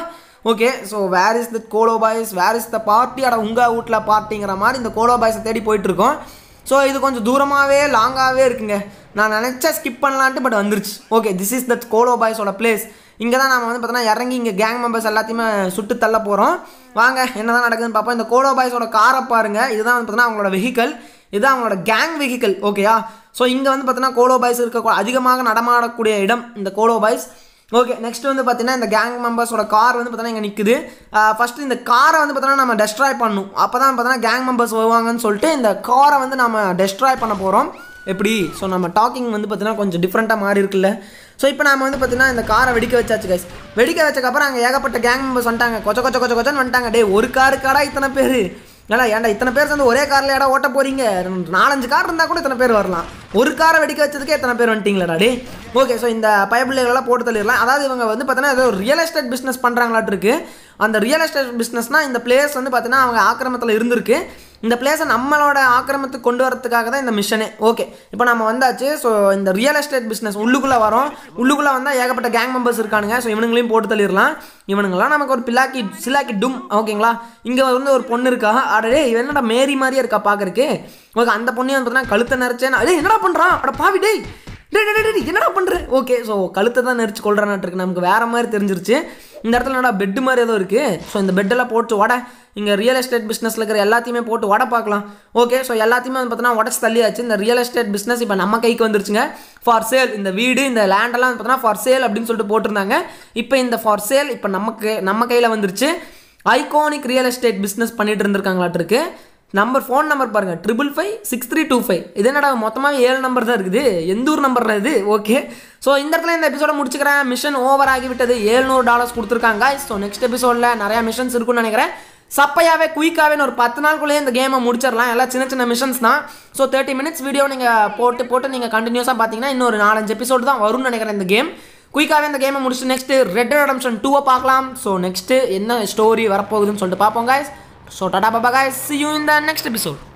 okay so where is the கோலோ boys where is the party அட உங்கள் வீட்டில் பார்ட்டிங்கிற மாதிரி இந்த கோலோ பாய்ஸை தேடி போயிட்டுருக்கோம் ஸோ இது கொஞ்சம் தூரமாகவே லாங்காகவே இருக்குங்க நான் நினச்சா ஸ்கிப் பண்ணலான்ட்டு பட் வந்துருச்சு ஓகே திஸ் இஸ் தட் கோலோ பாய்ஸோட பிளேஸ் இங்கே தான் நம்ம வந்து பார்த்தோன்னா இறங்கி இங்கே கேங் மெம்பர்ஸ் எல்லாத்தையுமே சுட்டு தள்ள போகிறோம் வாங்க என்ன தான் நடக்குதுன்னு பார்ப்போம் இந்த கோலோ பாய்ஸோட காரை பாருங்கள் இதுதான் வந்து பார்த்தோன்னா அவங்களோட வெஹிக்கல் இதுதான் அவங்களோட கேங் வெஹிக்கல் ஓகேயா ஸோ இங்கே வந்து பார்த்தோன்னா கோலோ பாய்ஸ் இருக்க அதிகமாக நடமாடக்கூடிய இடம் இந்த கோலோ பாய்ஸ் ஓகே நெக்ஸ்ட் வந்து பார்த்தீங்கன்னா இந்த கேங் மெம்பர்ஸோட கார் வந்து பார்த்தீங்கன்னா இங்கே நிற்குது ஃபஸ்ட்டு இந்த காரை வந்து பார்த்தீங்கன்னா நம்ம டெஸ்ட்ராய் பண்ணணும் அப்போ தான் பார்த்தீங்கன்னா கேங் மெம்பர்ஸ் வருவாங்கன்னு சொல்லிட்டு இந்த காரை வந்து நம்ம டெஸ்ட்ராய் பண்ண போகிறோம் எப்படி ஸோ நம்ம டாக்கிங் வந்து பார்த்தீங்கன்னா கொஞ்சம் டிஃப்ரெண்ட்டாக மாறி இருக்குல்ல ஸோ இப்போ நம்ம வந்து பார்த்தீங்கன்னா இந்த காரை வெடிக்க வச்சாச்சு கைஸ் வெடிக்க வச்சக்கப்புறம் அங்கே ஏகப்பட்ட கேங் மெம்பர்ஸ் வந்துட்டாங்க கொச்ச கொச்ச கொச்ச கொச்சன்னு வந்துட்டாங்க டே ஒரு காருக்காடா இத்தனை பேர் ஏன்னா ஏன்டா இத்தனை பேர் சேர்ந்து ஒரே காரில் ஏடா ஓட்ட போறீங்க நாலஞ்சு கார் இருந்தால் கூட இத்தனை பேர் வரலாம் ஒரு காரை வெடிக்க வச்சதுக்கே எத்தனை பேர் வந்துட்டீங்களா டே ஓகே ஸோ இந்த பயபிள்ளைகளெல்லாம் போட்டு தள்ளிடலாம் அதாவது இவங்க வந்து பார்த்தீங்கன்னா ஏதோ ரியல் எஸ்டேட் பிஸ்னஸ் பண்ணுறாங்களாட்டு இருக்கு அந்த ரியல் எஸ்டேட் பிஸ்னஸ்னால் இந்த பிளேஸ் வந்து பார்த்தீங்கன்னா அவங்க ஆக்கிரமத்தில் இருந்திருக்கு இந்த பிளேஸை நம்மளோட ஆக்கிரமத்துக்கு கொண்டு வரதுக்காக தான் இந்த மிஷனே ஓகே இப்போ நம்ம வந்தாச்சு ஸோ இந்த ரியல் எஸ்டேட் பிஸ்னஸ் உள்ளுக்குள்ளே வரோம் உள்ளுக்குள்ளே வந்தால் ஏகப்பட்ட கேங் மெம்பர்ஸ் இருக்கானுங்க ஸோ இவனுங்களையும் போட்டு தள்ளிடலாம் இவனுங்களாம் நமக்கு ஒரு பில்லாக்கி சிலாக்கி டும் ஓகேங்களா இங்கே வந்து ஒரு பொண்ணு இருக்கா அடடே இவன் என்னடா மேரி மாதிரியே இருக்கா பார்க்கறக்கு ஓகே அந்த பொண்ணையும் வந்து பார்த்தீங்கன்னா கழுத்தை நிறச்சேன் அதே என்னடா பண்ணுறான் அட பாவி டேய் டேய் டேய், டேய், டேய், என்னடா பண்ணுற ஓகே ஸோ கழுத்தை தான் நெரிச்சு கொள்றானாட்டு இருக்கு நமக்கு வேற மாதிரி தெரிஞ்சிருச்சு இந்த இடத்துல என்னடா பெட்டு மாதிரி ஏதோ இருக்குது ஸோ இந்த பெட்டெல்லாம் போட்டு உட இங்கே ரியல் எஸ்டேட் பிஸ்னஸில் இருக்கிற எல்லாத்தையுமே போட்டு உட பார்க்கலாம் ஓகே ஸோ எல்லாத்தையுமே வந்து பார்த்தோன்னா உடச்சு தள்ளியாச்சு இந்த ரியல் எஸ்டேட் பிஸ்னஸ் இப்போ நம்ம கைக்கு வந்துருச்சுங்க ஃபார் சேல் இந்த வீடு இந்த லேண்டெல்லாம் வந்து பார்த்தோன்னா ஃபார் சேல் அப்படின்னு சொல்லிட்டு போட்டிருந்தாங்க இப்போ இந்த ஃபார் சேல் இப்போ நமக்கு நம்ம கையில் வந்துருச்சு ஐகானிக் ரியல் எஸ்டேட் பிஸ்னஸ் பண்ணிட்டு இருந்திருக்காங்களாட்டு நம்பர் ஃபோன் நம்பர் பாருங்கள் triple five six three two five இது என்னடா மொத்தமாக ஏழு நம்பர் தான் இருக்குது எந்த ஊர் நம்பரில் இது ஓகே ஸோ இந்த இடத்துல இந்த எபிசோட முடிச்சுக்கிறேன் மிஷன் ஓவர் ஆகிவிட்டது ஏழ்நூறு டாலர்ஸ் கொடுத்துருக்காங்க ஸோ நெக்ஸ்ட் எபிசோடில் நிறையா மிஷன்ஸ் இருக்குன்னு நினைக்கிறேன் சப்பையாவே குயிக்காகவே ஒரு பத்து நாளுக்குள்ளேயே இந்த கேமை முடிச்சிடலாம் எல்லாம் சின்ன சின்ன மிஷன்ஸ் தான் ஸோ தேர்ட்டி மினிட்ஸ் வீடியோ நீங்கள் போட்டு போட்டு நீங்கள் கண்டினியூஸாக பார்த்தீங்கன்னா இன்னொரு நாலஞ்சு எபிசோடு தான் வரும்னு நினைக்கிறேன் இந்த கேம் குயிக்காகவே இந்த கேமை முடிச்சு நெக்ஸ்ட்டு ரெட் ரெடம்ஷன் டூவை பார்க்கலாம் ஸோ நெக்ஸ்ட்டு என்ன ஸ்டோரி வரப்போகுதுன்னு சொல்லிட்டு பார்ப்போம் guys ஸோ டாடா பாபா guys see you in the next episode